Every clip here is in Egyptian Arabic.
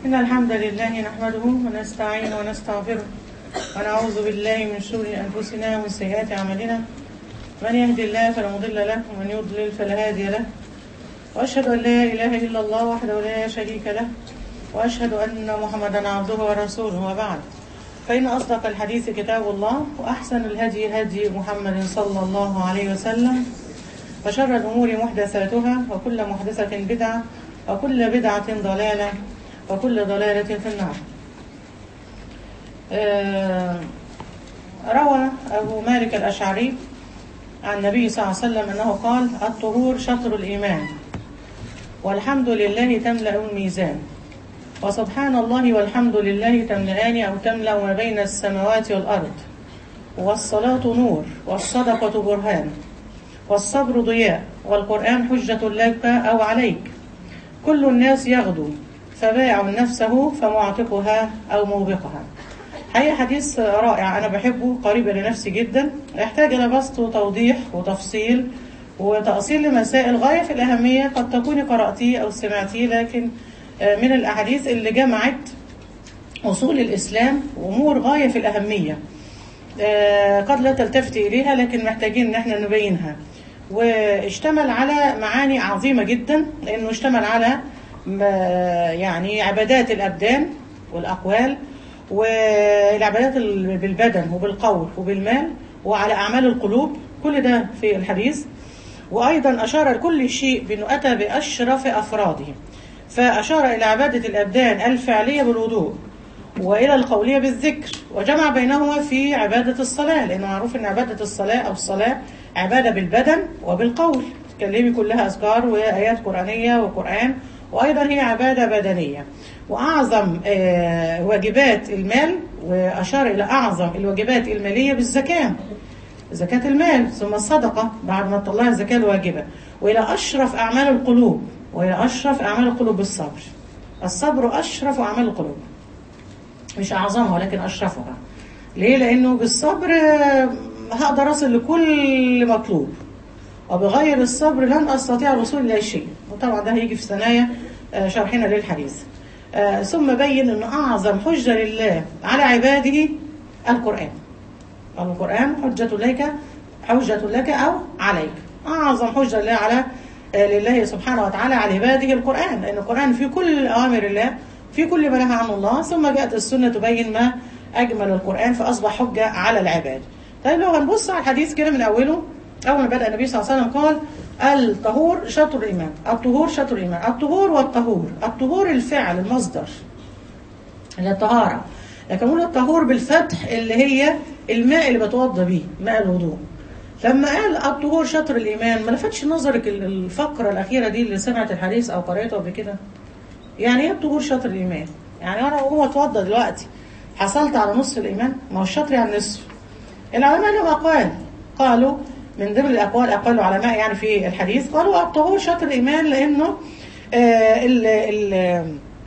إن الحمد لله نحمده ونستعين ونستغفره ونعوذ بالله من شرور أنفسنا ومن سيئات أعمالنا من يهد الله فلا مضل له ومن يضلل فلا هادي له وأشهد أن لا إله إلا الله وحده لا شريك له وأشهد أن محمدا عبده ورسوله وبعد فإن أصدق الحديث كتاب الله وأحسن الهدي هدي محمد صلى الله عليه وسلم وشر الأمور محدثاتها وكل محدثة بدعة وكل بدعة ضلالة وكل ضلالة في النار آه، روى أبو مالك الأشعري عن النبي صلى الله عليه وسلم أنه قال الطهور شطر الإيمان والحمد لله تملأ الميزان وسبحان الله والحمد لله تملأان أو تملأ ما بين السماوات والأرض والصلاة نور والصدقة برهان والصبر ضياء والقرآن حجة لك أو عليك كل الناس يغدو فبائع نفسه فمعتقها أو موبقها حقيقة حديث رائع أنا بحبه قريب لنفسي جدا يحتاج إلى بسط وتوضيح وتفصيل وتأصيل لمسائل غاية في الأهمية قد تكوني قرأتيه أو سمعتيه لكن من الأحاديث اللي جمعت أصول الإسلام وأمور غاية في الأهمية قد لا تلتفت إليها لكن محتاجين إن احنا نبينها واشتمل على معاني عظيمة جدا لأنه اشتمل على يعني عبادات الأبدان والأقوال والعبادات بالبدن وبالقول وبالمال وعلى أعمال القلوب كل ده في الحديث وأيضا أشار لكل شيء بأنه أتى بأشرف أفراده فأشار إلى عبادة الأبدان الفعلية بالوضوء وإلى القولية بالذكر وجمع بينهما في عبادة الصلاة لأنه معروف أن عبادة الصلاة أو الصلاة عبادة بالبدن وبالقول تكلمي كلها أذكار وآيات قرآنية وقرآن وأيضا هي عبادة بدنية وأعظم واجبات المال وأشار إلى أعظم الواجبات المالية بالزكاة زكاة المال ثم الصدقة بعد ما تطلع الزكاة الواجبة وإلى أشرف أعمال القلوب وإلى أشرف أعمال القلوب بالصبر الصبر أشرف أعمال القلوب مش أعظمها ولكن أشرفها ليه؟ لأنه بالصبر هقدر أصل لكل مطلوب وبغير الصبر لن أستطيع الوصول إلى شيء وطبعا ده هيجي في ثنايا شرحنا للحديث ثم بين أن أعظم حجة لله على عباده القرآن القرآن حجة لك حجة لك أو عليك أعظم حجة لله على لله سبحانه وتعالى على عباده القرآن لأن القرآن في كل أوامر الله في كل ما نهى عنه الله ثم جاءت السنة تبين ما أجمل القرآن فأصبح حجة على العباد طيب لو هنبص على الحديث كده من أوله أول ما بدأ النبي صلى الله عليه وسلم قال الطهور شطر الإيمان الطهور شطر الإيمان الطهور والطهور الطهور الفعل المصدر اللي الطهارة لكن نقول الطهور بالفتح اللي هي الماء اللي بتوضى بيه ماء الوضوء لما قال الطهور شطر الإيمان ما لفتش نظرك الفقرة الأخيرة دي اللي سمعت الحديث أو قريته قبل كده يعني ايه الطهور شطر الإيمان يعني أنا وهو اتوضى دلوقتي حصلت على نصف الإيمان ما هو الشطر يعني نصف العلماء لهم أقوال قالوا من ضمن الأقوال أقوال العلماء يعني في الحديث قالوا الطهور شطر الإيمان لأنه آه ال ال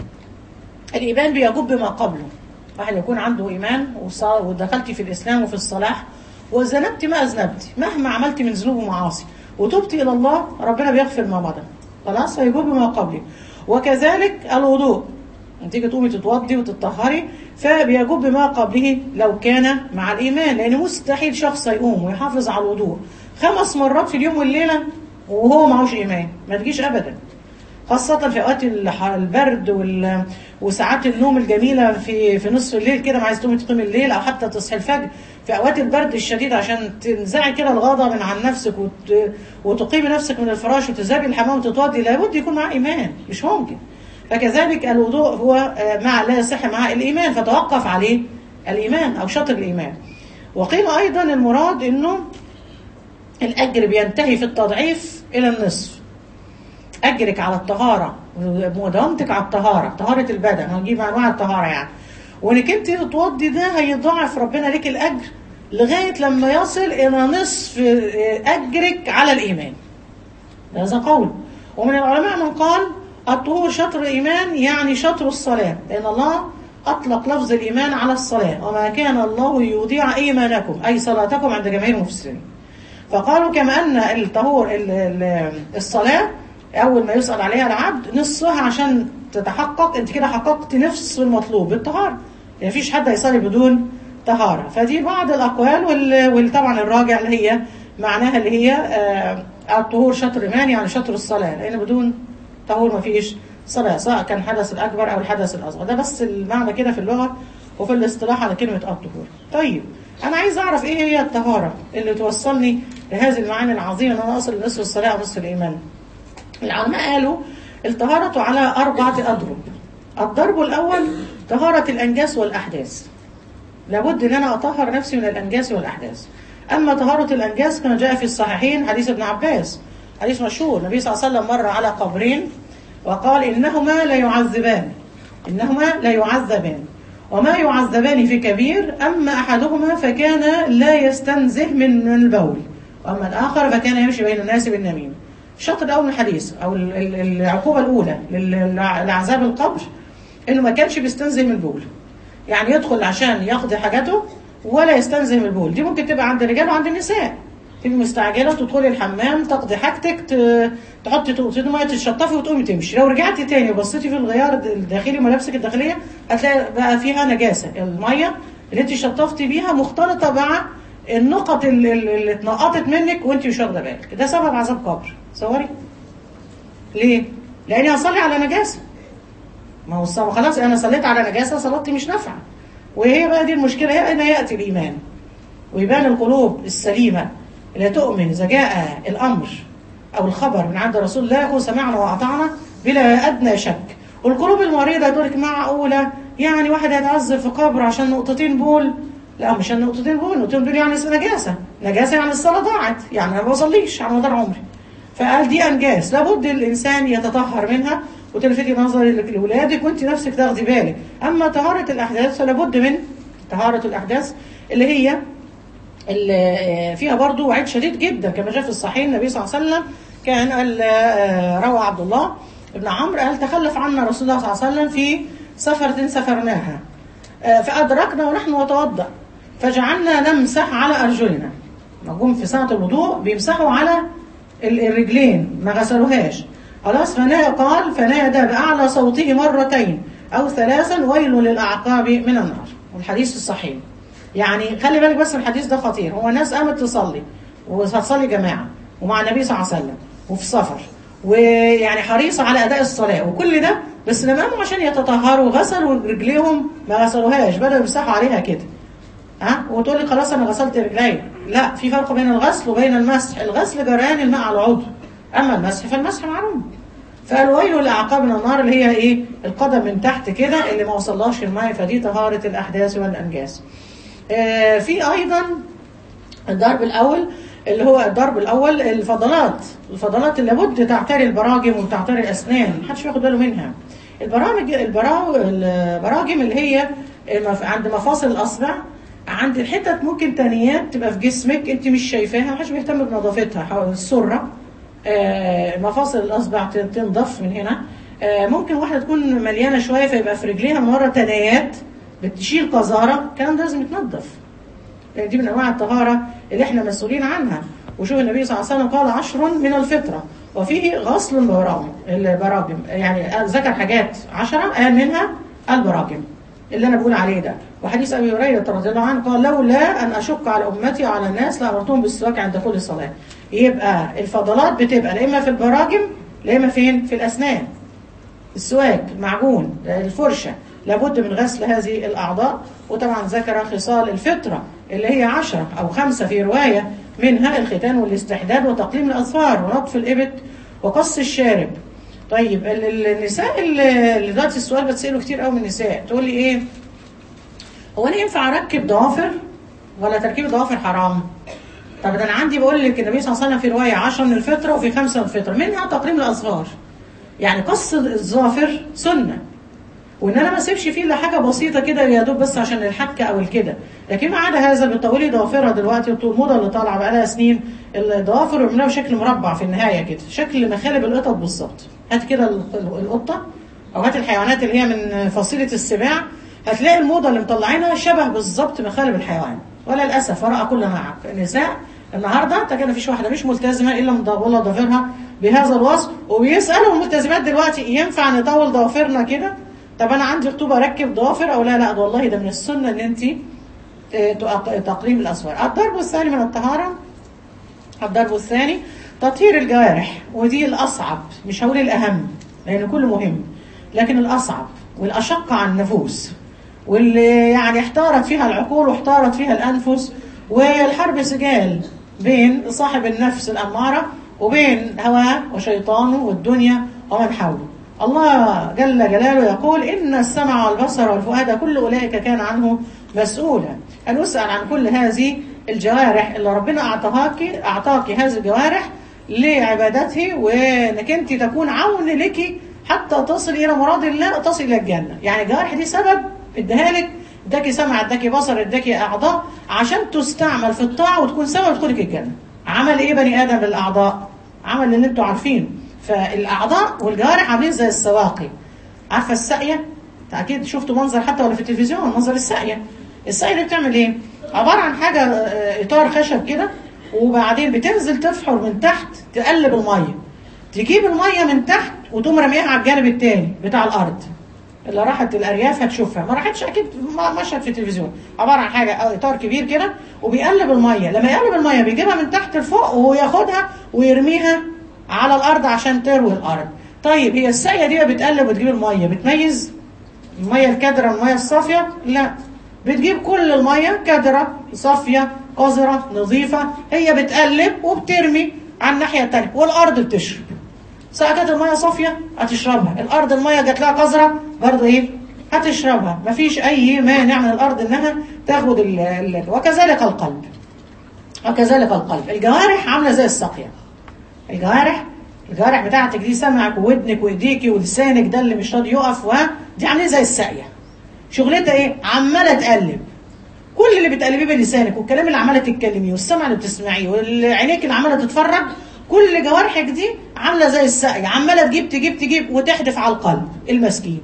الإيمان بيجب ما قبله واحد يكون عنده إيمان ودخلتي في الإسلام وفي الصلاح وذنبت ما أذنبت مهما عملت من ذنوب ومعاصي وتبت إلى الله ربنا بيغفر ما مضى خلاص فيجب ما قبله وكذلك الوضوء تيجي تقومي تتوضي وتطهري فبيجب ما قبله لو كان مع الإيمان لأن مستحيل شخص يقوم ويحافظ على الوضوء خمس مرات في اليوم والليلة وهو معهوش إيمان ما تجيش أبدا خاصة في أوقات البرد وال... وساعات النوم الجميلة في في نصف الليل كده ما عايز تقومي تقومي الليل أو حتى تصحي الفجر في أوقات البرد الشديد عشان تنزعي كده الغضب من عن نفسك وت... وتقيمي نفسك من الفراش وتذهبي الحمام وتتوضي لابد يكون معاه إيمان مش ممكن فكذلك الوضوء هو مع لا يصح مع الإيمان فتوقف عليه الإيمان أو شطر الإيمان وقيل أيضا المراد أنه الأجر بينتهي في التضعيف إلى النصف أجرك على الطهارة ومداومتك على الطهارة طهارة البدن هنجيب أنواع الطهارة يعني وإنك أنت تتوضي ده هيضاعف ربنا لك الأجر لغاية لما يصل إلى نصف أجرك على الإيمان هذا قول ومن العلماء من قال الطهور شطر الإيمان يعني شطر الصلاة لأن الله أطلق لفظ الإيمان على الصلاة وما كان الله يضيع إيمانكم أي صلاتكم عند جماهير المفسرين فقالوا كما أن الطهور الصلاة أول ما يسأل عليها العبد نصها عشان تتحقق انت كده حققت نفس المطلوب بالطهاره يعني مفيش حد هيصلي بدون طهاره فدي بعض الاقوال وال- وطبعا الراجع اللي هي معناها اللي هي آه، الطهور شطر ايمان يعني شطر الصلاه لان بدون طهور مفيش صلاه سواء كان الحدث الاكبر او الحدث الاصغر ده بس المعنى كده في اللغه وفي الاصطلاح على كلمه الطهور طيب انا عايز اعرف ايه هي الطهاره اللي توصلني لهذه المعاني العظيمه ان انا اصل لنصف الصلاه او نصف الايمان العلماء قالوا الطهارة على أربعة أضرب الضرب الأول طهارة الأنجاس والأحداث لابد أن أنا أطهر نفسي من الأنجاس والأحداث أما طهارة الأنجاس كما جاء في الصحيحين حديث ابن عباس حديث مشهور النبي صلى الله عليه وسلم مر على قبرين وقال إنهما لا يعذبان إنهما لا يعذبان وما يعذبان في كبير أما أحدهما فكان لا يستنزه من من البول وأما الآخر فكان يمشي بين الناس بالنميم الشطر الأول من الحديث أو ال- ال- العقوبة الأولى لل- لعذاب القبر إنه ما كانش بيستنزه من البول يعني يدخل عشان يقضي حاجته ولا يستنزه من البول دي ممكن تبقى عند الرجال وعند النساء تبقي مستعجله تدخلي الحمام تقضي حاجتك ت- تحطي تقطي ميه تتشطفي وتقومي تمشي لو رجعتي تاني وبصيتي في الغيار الداخلي ملابسك الداخليه هتلاقي بقى فيها نجاسه الميه اللي انت شطفتي بيها مختلطه مع النقط اللي, اللي اتنقطت منك وانت مش واخده بالك ده سبب عذاب قبر صوري ليه؟ لاني هصلي على نجاسه ما هو الصلاة خلاص انا صليت على نجاسه صلاتي مش نافعه وهي بقى دي المشكله هي اين ياتي الايمان ويبان القلوب السليمه اللي تؤمن اذا جاء الامر او الخبر من عند رسول الله يقول سمعنا واطعنا بلا ادنى شك والقلوب المريضه تقول لك معقوله يعني واحد هيتعذب في قبر عشان نقطتين بول لا مش عشان نقطتين بول نقطتين بول يعني نجاسه نجاسه يعني الصلاه ضاعت يعني انا ما بصليش على مدار عمري فقال دي انجاز لابد الانسان يتطهر منها وتلفتي نظري لاولادك وانت نفسك تاخدي بالك اما طهاره الاحداث فلابد من طهاره الاحداث اللي هي اللي فيها برضو وعيد شديد جدا كما جاء في الصحيح النبي صلى الله عليه وسلم كان قال آه، روى عبد الله بن عمرو قال تخلف عنا رسول الله صلى الله عليه وسلم في سفرة سفرناها آه، فأدركنا ونحن نتوضأ فجعلنا نمسح على أرجلنا نقوم في ساعة الوضوء بيمسحوا على ال- الرجلين ما غسلوهاش خلاص فنا قال فنادى بأعلى صوته مرتين أو ثلاثا ويل للأعقاب من النار والحديث الصحيح يعني خلي بالك بس الحديث ده خطير هو ناس قامت تصلي وهتصلي جماعة ومع النبي صلى الله عليه وسلم وفي سفر ويعني حريصة على أداء الصلاة وكل ده بس لما قاموا عشان يتطهروا غسلوا رجليهم ما غسلوهاش بدأوا يمسحوا عليها كده ها وتقول لي خلاص انا غسلت رجلي لا في فرق بين الغسل وبين المسح الغسل جريان الماء على العضو اما المسح فالمسح معروم فالويل لاعقاب من النار اللي هي ايه القدم من تحت كده اللي ما وصلهاش الماء فدي طهاره الاحداث والانجاس آه في ايضا الضرب الاول اللي هو الضرب الاول الفضلات الفضلات اللي لابد تعتري البراجم وتعتري الاسنان محدش بياخد باله منها البرامج البراو البراجم اللي هي المف- عند مفاصل الاصبع عند الحتت ممكن تانيات تبقى في جسمك انت مش شايفاها محدش بيهتم بنظافتها حول السره آه، مفاصل الاصبع تن- تنضف من هنا آه، ممكن واحده تكون مليانه شويه فيبقى في رجليها من ورا تنايات بتشيل قذاره الكلام ده لازم يتنضف لان دي من انواع الطهاره اللي احنا مسؤولين عنها وشوف النبي صلى الله عليه وسلم قال عشر من الفطره وفيه غسل البراجم البراجم يعني ذكر حاجات عشرة قال منها البراجم اللي انا بقول عليه ده وحديث ابي هريره رضي الله عنه قال لولا ان اشق على امتي وعلى الناس لامرتهم بالسواك عند دخول الصلاه يبقى الفضلات بتبقى لا اما في البراجم لا اما فين في الاسنان السواك المعجون الفرشة لابد من غسل هذه الأعضاء وطبعا ذكر خصال الفطرة اللي هي عشرة أو خمسة في رواية منها الختان والاستحداد وتقليم الأظفار ونطف الإبط وقص الشارب طيب ال- ال- النساء اللي اللي دلوقتي السؤال بتسأله كتير قوي من النساء تقول لي إيه هو أنا ينفع أركب ضوافر ولا تركيب ضوافر حرام؟ طب ده أنا عندي بقول لك النبي صلى الله عليه وسلم في رواية عشرة من الفطرة وفي خمسة من الفطرة منها تقليم الأظفار يعني قص الظافر سنة وان انا ما اسيبش فيه الا حاجه بسيطه كده يا دوب بس عشان الحكه او الكده لكن ما عدا هذا بتطولي ضوافرها دلوقتي وطول الموضه اللي طالعه بقالها سنين الضوافر يعملوها بشكل مربع في النهايه كده شكل مخالب القطط بالظبط هات كده ال- ال- القطه او هات الحيوانات اللي هي من فصيله السباع هتلاقي الموضه اللي مطلعينها شبه بالظبط مخالب الحيوان ولا للاسف وراء كل معك النساء النهارده تجد مفيش واحده مش ملتزمه الا مطوله ضوافرها بهذا الوصف وبيسالوا الملتزمات دلوقتي ينفع نطول ضوافرنا كده طب انا عندي رطوبه اركب ضوافر او لا لا ده والله ده من السنه ان انت تقليم الاصفار الضرب الثاني من الطهاره الضرب الثاني تطهير الجوارح ودي الاصعب مش هقول الاهم لان كله مهم لكن الاصعب والاشق على النفوس واللي يعني احتارت فيها العقول واحتارت فيها الانفس والحرب سجال بين صاحب النفس الاماره وبين هواه وشيطانه والدنيا ومن حوله الله جل جلاله يقول إن السمع والبصر والفؤاد كل أولئك كان عنه مسؤولا أن أسأل عن كل هذه الجوارح اللي ربنا أعطاك أعطاك هذه الجوارح لعبادته وانك انت تكون عون لك حتى تصل الى مراد الله تصل الى الجنه يعني الجوارح دي سبب اداها لك اداكي سمع اداكي بصر اداكي اعضاء عشان تستعمل في الطاعه وتكون سبب تدخلك الجنه عمل ايه بني ادم للاعضاء عمل اللي انتوا عارفينه فالاعضاء والجوارح عاملين زي السواقي عارفه الساقيه اكيد شفتوا منظر حتى ولا في التلفزيون منظر الساقيه الساقيه دي بتعمل ايه عباره عن حاجه اطار خشب كده وبعدين بتنزل تفحر من تحت تقلب الميه تجيب الميه من تحت وتقوم رميها على الجانب الثاني بتاع الارض اللي راحت الارياف هتشوفها ما راحتش اكيد مشهد في التلفزيون عباره عن حاجه اطار كبير كده وبيقلب الميه لما يقلب الميه بيجيبها من تحت لفوق وياخدها ويرميها على الارض عشان تروي الارض طيب هي الساقيه دي بتقلب وتجيب الميه بتميز الميه الكادره من الميه الصافيه لا بتجيب كل الميه كادره صافيه قذره نظيفه هي بتقلب وبترمي على الناحيه الثانيه والارض بتشرب ساعة جت الميه صافيه هتشربها الارض الميه جات لها قذره برضه ايه هتشربها مفيش اي مانع من الارض انها تاخد ال ال وكذلك القلب وكذلك القلب الجوارح عامله زي الساقيه الجوارح الجوارح بتاعتك دي سمعك وودنك وايديكي ولسانك ده اللي مش راضي يقف و دي عامله زي الساقيه شغلتها ايه عماله تقلب كل اللي بتقلبيه بلسانك والكلام اللي عماله تتكلميه والسمع اللي بتسمعيه والعينيك اللي عماله تتفرج كل جوارحك دي عامله زي الساقيه عماله تجيب تجيب تجيب وتحدف على القلب المسكين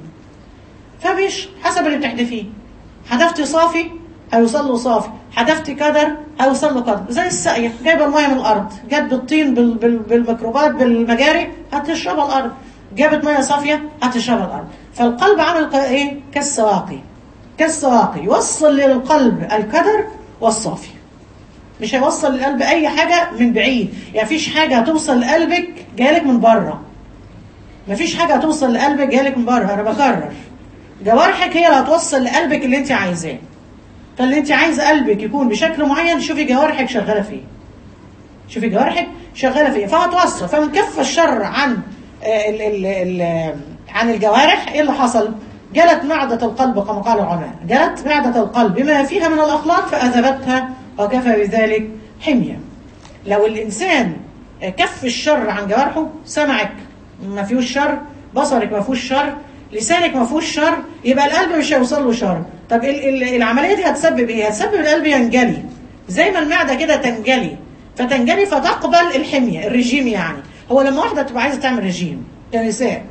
فمش حسب اللي بتحدفيه حدفتي صافي هيوصل له صافي حدفتي كدر هيوصل له كدر زي الساقيه جايبه الميه من الارض جت بالطين بال بال بالميكروبات بالمجاري هتشربها الارض جابت ميه صافيه هتشربها الارض فالقلب عامل ايه كالسواقي كالسواقي يوصل للقلب الكدر والصافي مش هيوصل للقلب اي حاجه من بعيد يعني مفيش حاجه هتوصل لقلبك جايلك من بره مفيش حاجه هتوصل لقلبك جايلك من بره انا بكرر جوارحك هي اللي هتوصل لقلبك اللي انت عايزاه فاللي انت عايزه قلبك يكون بشكل معين شوفي جوارحك شغاله فيه شوفي جوارحك شغاله فيه فهتوصل فمن كف الشر عن ال ال ال عن الجوارح ايه اللي حصل جلت معدة القلب كما قال العلماء جلت معدة القلب بما فيها من الأخلاق فأذبتها وكفى بذلك حمية لو الإنسان كف الشر عن جوارحه سمعك ما فيهوش شر بصرك ما فيهوش شر لسانك ما فيهوش شر يبقى القلب مش هيوصل له شر طب العملية دي هتسبب ايه هتسبب القلب ينجلي زي ما المعدة كده تنجلي فتنجلي فتقبل الحمية الرجيم يعني هو لما واحدة تبقى عايزة تعمل رجيم كنساء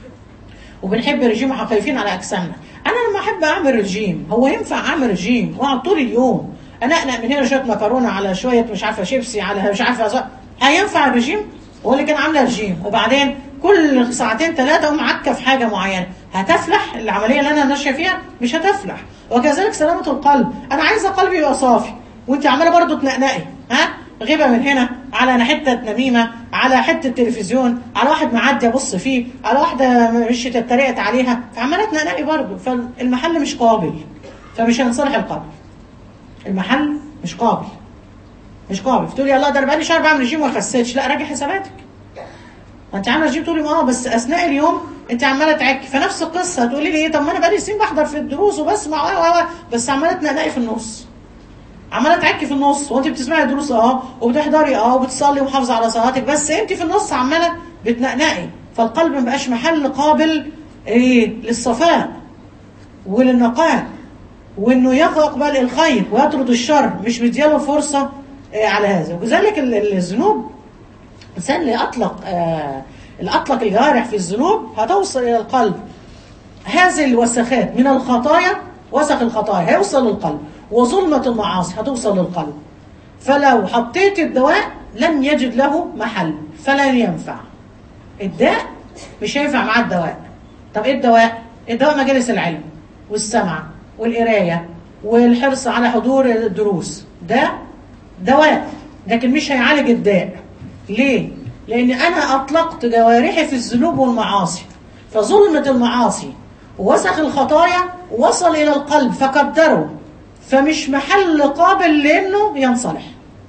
وبنحب الرجيم وخايفين على اجسامنا انا لما احب اعمل رجيم هو ينفع اعمل رجيم واقعد طول اليوم انقنق من هنا شويه مكرونه على شويه مش عارفه شيبسي على مش عارفه أزق. هينفع الرجيم هو اللي كان عامله رجيم وبعدين كل ساعتين ثلاثه اقوم عكه في حاجه معينه هتفلح العمليه اللي انا ماشيه فيها مش هتفلح وكذلك سلامه القلب انا عايزه قلبي يبقى صافي وانت عماله برضه تنقنقي ها غيبه من هنا على حته نميمه على حته تلفزيون على واحد معدي ابص فيه على واحده مش اتريقت عليها فعماله تنقنقي برضه فالمحل مش قابل فمش هنصلح القلب المحل مش قابل مش قابل تقول يا الله ده انا بقالي شهر بعمل رجيم وما خسيتش لا راجع حساباتك انت عامله رجيم تقولي اه بس اثناء اليوم انت عماله تعكي فنفس القصه تقولي لي ايه طب ما انا بقالي سنين بحضر في الدروس وبسمع و بس عماله تنقنقي في النص عماله تعكي في النص وانت بتسمعي دروس اه وبتحضري اه وبتصلي ومحافظه على صلاتك بس انت في النص عماله بتنقنقي فالقلب ما بقاش محل قابل ايه للصفاء وللنقاء وانه يقبل الخير ويطرد الشر مش مدياله فرصه إيه على هذا وكذلك الذنوب الانسان اللي اطلق آه اللي اطلق الجوارح في الذنوب هتوصل الى القلب هذه الوسخات من الخطايا وسخ الخطايا هيوصل للقلب وظلمة المعاصي هتوصل للقلب فلو حطيت الدواء لن يجد له محل فلن ينفع الداء مش هينفع معاه الدواء طب ايه الدواء الدواء مجالس العلم والسمع والقرايه والحرص على حضور الدروس ده دواء لكن مش هيعالج الداء ليه لان انا اطلقت جوارحي في الذنوب والمعاصي فظلمة المعاصي ووسخ الخطايا وصل الى القلب فكدره فمش محل قابل لانه ينصلح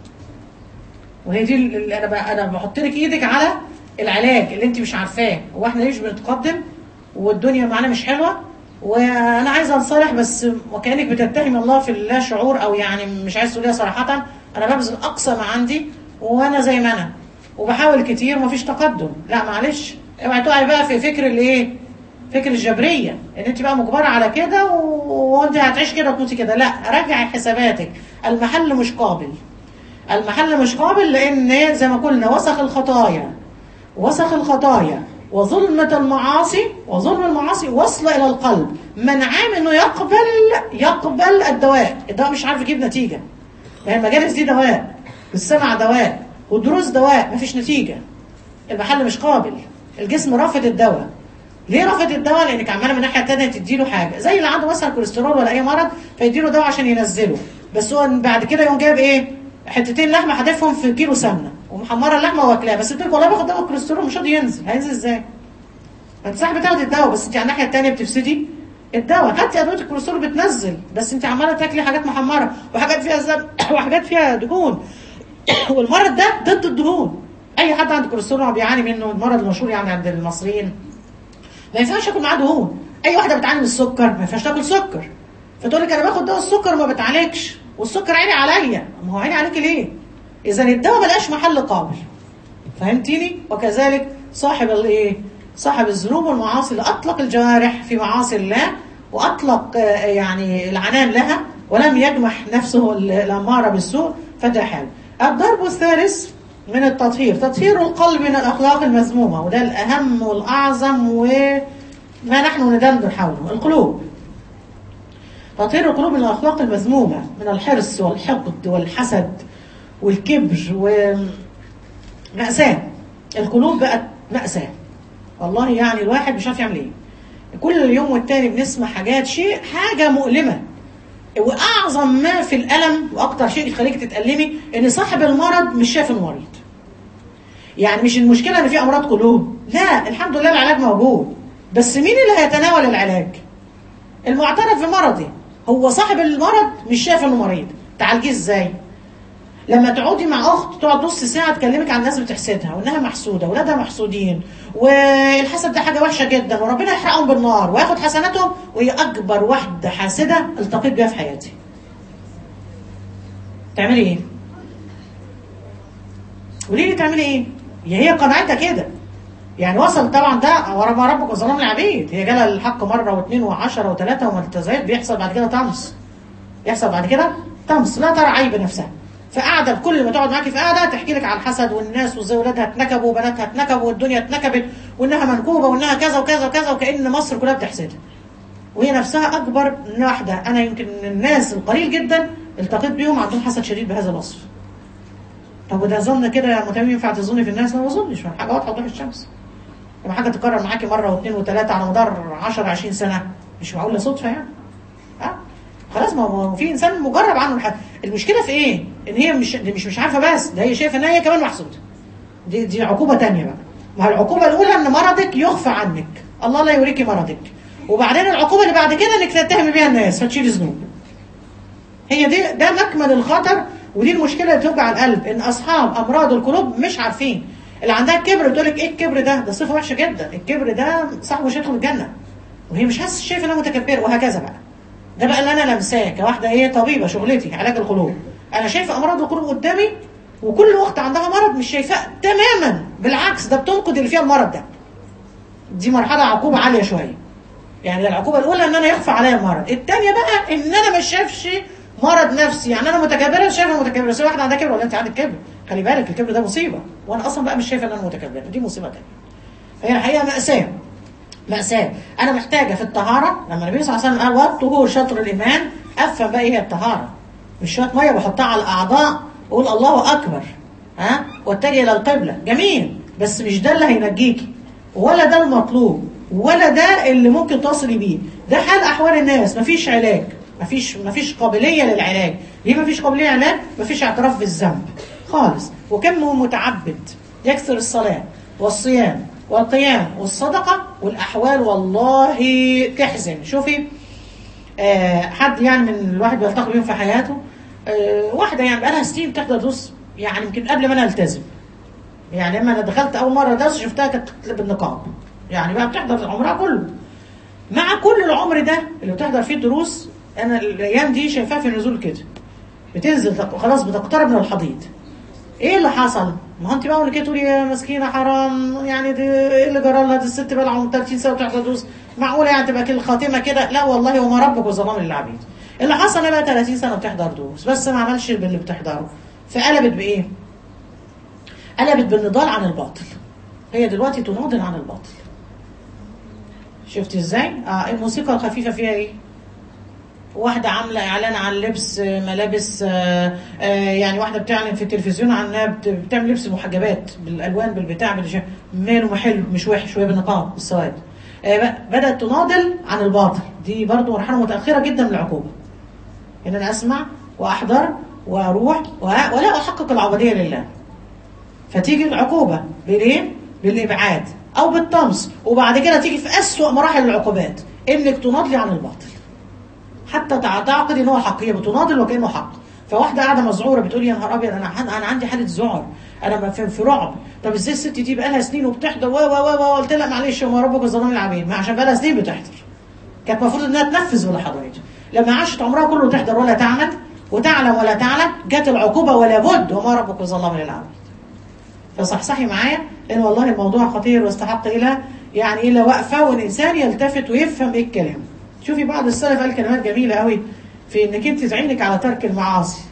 وهي دي اللي انا بقى انا بحط لك ايدك على العلاج اللي انت مش عارفاه هو احنا ليش بنتقدم والدنيا معانا مش حلوه وانا عايزه انصلح بس وكانك بتتهم الله في اللا شعور او يعني مش عايز تقوليها صراحه انا ببذل اقصى ما عندي وانا زي ما انا وبحاول كتير ومفيش تقدم لا معلش اوعي تقعي بقى في فكر الايه فكر الجبريه ان انت بقى مجبره على كده و- وانت هتعيش كده وتموتي كده لا راجعي حساباتك المحل مش قابل المحل مش قابل لان زي ما قلنا وسخ الخطايا وسخ الخطايا وظلمة المعاصي وظلم المعاصي وصل إلى القلب منعاه إنه يقبل يقبل الدواء الدواء مش عارف يجيب نتيجة يعني المجالس دي دواء السمع دواء والدروس دواء مفيش نتيجة المحل مش قابل الجسم رافض الدواء ليه رفض الدواء لانك عماله من الناحيه الثانيه تديله حاجه زي اللي عنده مثلا كوليسترول ولا اي مرض فيديله دواء عشان ينزله بس هو بعد كده يقوم جايب ايه حتتين لحمه حادفهم في كيلو سمنه ومحمره اللحمه واكلاها بس بتقول والله باخد دواء الكوليسترول مش راضي ينزل هينزل ازاي؟ ما انت صح بتاخدي الدواء بس انت على الناحيه الثانيه بتفسدي الدواء خدتي ادويه الكوليسترول بتنزل بس انت عماله تاكلي حاجات محمره وحاجات فيها زب وحاجات فيها دهون والمرض ده ضد الدهون اي حد عنده كوليسترول بيعاني منه المرض المشهور يعني عند المصريين ما ينفعش اكل معاه دهون اي واحده بتعاني من السكر ما ينفعش تاكل سكر فتقول لك انا باخد دواء السكر وما بتعالجش والسكر عيني عليا ما هو عيني عليك ليه اذا الدواء ملقاش محل قابل فهمتيني وكذلك صاحب الايه صاحب الذنوب والمعاصي اللي اطلق الجوارح في معاصي الله واطلق آه، يعني العنان لها ولم يجمح نفسه الاماره بالسوء فده حال الضرب الثالث من التطهير تطهير القلب من الاخلاق المذمومه وده الاهم والاعظم وما نحن ندندن حوله القلوب تطهير القلوب من الاخلاق المذمومه من الحرص والحقد والحسد والكبر ومأساة القلوب بقت مأساة والله يعني الواحد مش عارف يعمل ايه كل يوم والتاني بنسمع حاجات شيء حاجة مؤلمة واعظم ما في الالم واكتر شيء يخليك تتألمي ان صاحب المرض مش شايف المريض يعني مش المشكلة ان في امراض قلوب لا الحمد لله العلاج موجود بس مين اللي هيتناول العلاج المعترف بمرضه هو صاحب المرض مش شايف انه مريض تعالجيه ازاي لما تقعدي مع اخت تقعد نص ساعه تكلمك عن ناس بتحسدها وانها محسوده واولادها محسودين والحسد ده حاجه وحشه جدا وربنا يحرقهم بالنار وياخد حسناتهم وهي اكبر واحده حاسده التقيت بيها في حياتي تعملي ايه قولي لي تعملي ايه هي هي قناعتها كده يعني وصل طبعا ده ورا ما ربك وظلام العبيد هي جالها الحق مره واثنين وعشرة وثلاثه وملتزمات بيحصل بعد كده طمس يحصل بعد كده طمس لا ترى عيب نفسها فقاعده كل ما تقعد معاكي في قاعده تحكي لك على الحسد والناس وازاي ولادها اتنكبوا وبناتها اتنكبوا والدنيا اتنكبت وانها منكوبه وانها كذا وكذا وكذا وكان مصر كلها بتحسدها وهي نفسها اكبر من واحده انا يمكن من الناس القليل جدا التقيت بيهم عندهم حسد شديد بهذا الوصف طب وده ظن كده يا متمم ينفع تظني في الناس لا ما اظنش حاجه واضحه قدام الشمس لما حاجه تكرر معاكي مره واثنين وثلاثه على مدار 10 20 سنه مش معقوله صدفه يعني ها خلاص ما هو في انسان مجرب عنه الحد المشكله في ايه ان هي مش دي مش مش عارفه بس ده هي شايفه ان هي كمان محسوده دي دي عقوبه تانية بقى ما هي العقوبه الاولى ان مرضك يخفى عنك الله لا يوريكي مرضك وبعدين العقوبه اللي بعد كده انك تتهمي بيها الناس فتشيلي ذنوب هي دي ده مكمن الخطر ودي المشكله اللي توجع القلب ان اصحاب امراض القلوب مش عارفين اللي عندها الكبر بتقول لك ايه الكبر ده ده صفه وحشه جدا الكبر ده صاحبه مش هيدخل الجنه وهي مش حاسه شايفه انها متكبره وهكذا بقى ده بقى اللي انا لمساه كواحده ايه طبيبه شغلتي علاج القلوب انا شايفه امراض القلوب قدامي وكل اخت عندها مرض مش شايفاه تماما بالعكس ده بتنقد اللي فيها المرض ده دي مرحله عقوبه عاليه شويه يعني العقوبه الاولى ان انا يخفى عليا المرض الثانيه بقى ان انا ما شافش مرض نفسي يعني انا متكبره شايفه متكبره بس واحده عندها كبر ولا انت عندك كبر خلي بالك الكبر ده مصيبه وانا اصلا بقى مش شايفه ان انا متكبره دي مصيبه ثانيه فهي الحقيقه ماساه مأساة أنا محتاجة في الطهارة لما النبي صلى الله عليه وسلم قال والطهور شطر الإيمان أفهم بقى إيه هي الطهارة مش شوية مية بحطها على الأعضاء وأقول الله أكبر ها واتجه إلى القبلة جميل بس مش ده اللي هينجيكي ولا ده المطلوب ولا ده اللي ممكن تصلي بيه ده حال احوال الناس مفيش علاج مفيش مفيش قابليه للعلاج ليه مفيش قابليه للعلاج مفيش اعتراف بالذنب خالص وكم هو متعبد يكثر الصلاه والصيام والقيام والصدقه والاحوال والله تحزن شوفي آه حد يعني من الواحد بيلتقي بيهم في حياته آه واحده يعني بقالها سنين بتحضر دروس يعني يمكن قبل ما انا التزم يعني لما انا دخلت اول مره درس شفتها كانت بالنقاب يعني بقى بتحضر عمرها كله مع كل العمر ده اللي بتحضر فيه الدروس انا الايام دي شايفاها في نزول كده بتنزل تق- خلاص بتقترب من الحضيض ايه اللي حصل؟ ما هو انت بقى كده تقولي يا مسكينه حرام يعني دي ايه اللي جرى لها دي الست بقى لها 30 سنه بتحضر دروس معقوله يعني تبقى كده الخاتمه كده؟ لا والله وما ربك وظلام للعبيد. اللي حصل انا بقى 30 سنه بتحضر دروس بس ما عملش باللي بتحضره فقلبت بايه؟ قلبت بالنضال عن الباطل. هي دلوقتي تناضل عن الباطل. شفت ازاي؟ اه الموسيقى الخفيفه فيها ايه؟ واحدة عاملة إعلان عن لبس آه، ملابس آه، آه، يعني واحدة بتعلن في التلفزيون عنها بت- بتعمل لبس محجبات بالألوان بالبتاع بالش- ماله ما حلو مش وحش شوية بالنقاب بالسواد آه، ب- بدأت تناضل عن الباطل دي برضو مرحلة متأخرة جدا من العقوبة إن أنا أسمع وأحضر وأروح و- ولا أحقق العبودية لله فتيجي العقوبة بالإيه؟ بالإبعاد أو بالطمس وبعد كده تيجي في أسوأ مراحل العقوبات إنك تناضلي عن الباطل حتى تع- تعتقد ان هو حق هي بتناضل وكانه حق فواحده قاعده مذعوره بتقول يا نهار ابيض انا عن- انا عندي حاله ذعر انا ما في, في رعب طب ازاي الست دي بقى لها سنين وبتحضر و و و و قلت لها معلش وما ربك ظلام العبيد ما عشان بقى لها سنين بتحضر كانت المفروض انها تنفذ ولا حضرتش لما عاشت عمرها كله تحضر ولا تعمل وتعلم ولا تعلم جت العقوبه ولا بد وما ربك ظلام للعبيد فصحصحي معايا ان والله الموضوع خطير واستحق الى يعني الى وقفه والانسان يلتفت ويفهم ايه الكلام شوفي بعض السلف قال كلمات جميله قوي في انك انت تعينك على ترك المعاصي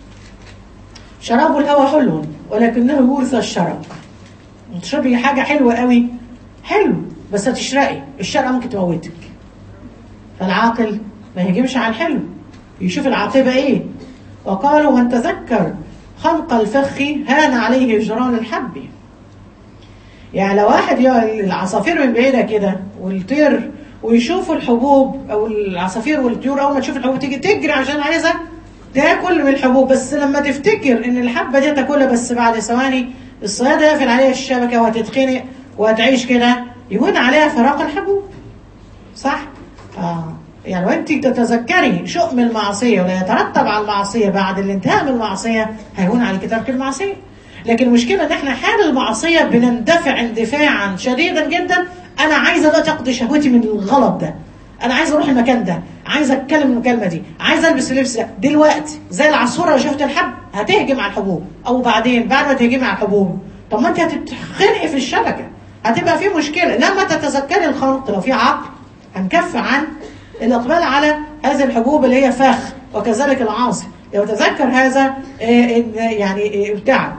شراب الهوى حلو ولكنه يورث الشرق تشربي حاجه حلوه قوي حلو بس هتشرقي الشرقه ممكن تموتك فالعاقل ما يهجمش على الحلو يشوف العاقبه ايه وقالوا من تذكر خلق الفخ هان عليه هجران الحب يعني لو واحد ي- العصافير من بعيدة كده والطير ويشوفوا الحبوب او العصافير والطيور اول ما تشوف الحبوب تيجي تجري عشان عايزه تاكل من الحبوب بس لما تفتكر ان الحبه دي تاكلها بس بعد ثواني الصياده يقفل عليها الشبكه وهتتخنق وهتعيش كده يهون عليها فراق الحبوب صح؟ اه يعني وانت تتذكري شؤم المعصيه ولا يترتب على المعصيه بعد الانتهاء من المعصيه هيهون عليك ترك المعصيه. لكن المشكله ان احنا حال المعصيه بنندفع اندفاعا شديدا جدا انا عايزه دلوقتي اقضي شهوتي من الغلط ده. انا عايزه اروح المكان ده، عايزه اتكلم المكالمه دي، عايزه البس اللبس ده، دلوقتي زي العصفوره لو شفت الحب هتهجم على الحبوب او بعدين بعد ما تهجمي على الحبوب طب ما انت هتتخنقي في الشبكه هتبقى في مشكله لما تتذكري الخلق لو في عقل هنكف عن الإقبال على هذه الحبوب اللي هي فخ وكذلك العاصي لو تذكر هذا آه، إن- يعني آه، ابتعد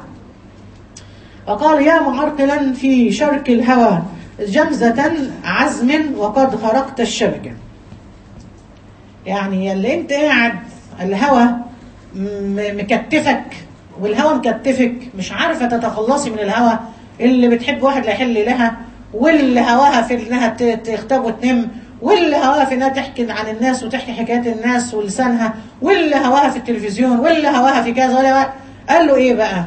وقال يا معرقلا في شرك الهوى جمزة عزم وقد خرقت الشبكة يعني اللي انت قاعد الهوى م- مكتفك والهوى مكتفك مش عارفة تتخلصي من الهوى اللي بتحب واحد لا يحل لها واللي هواها في انها ت- تغتاب وتنم واللي هواها في انها تحكي عن الناس وتحكي حكايات الناس ولسانها واللي هواها في التلفزيون واللي هواها في كذا ولا قال له ايه بقى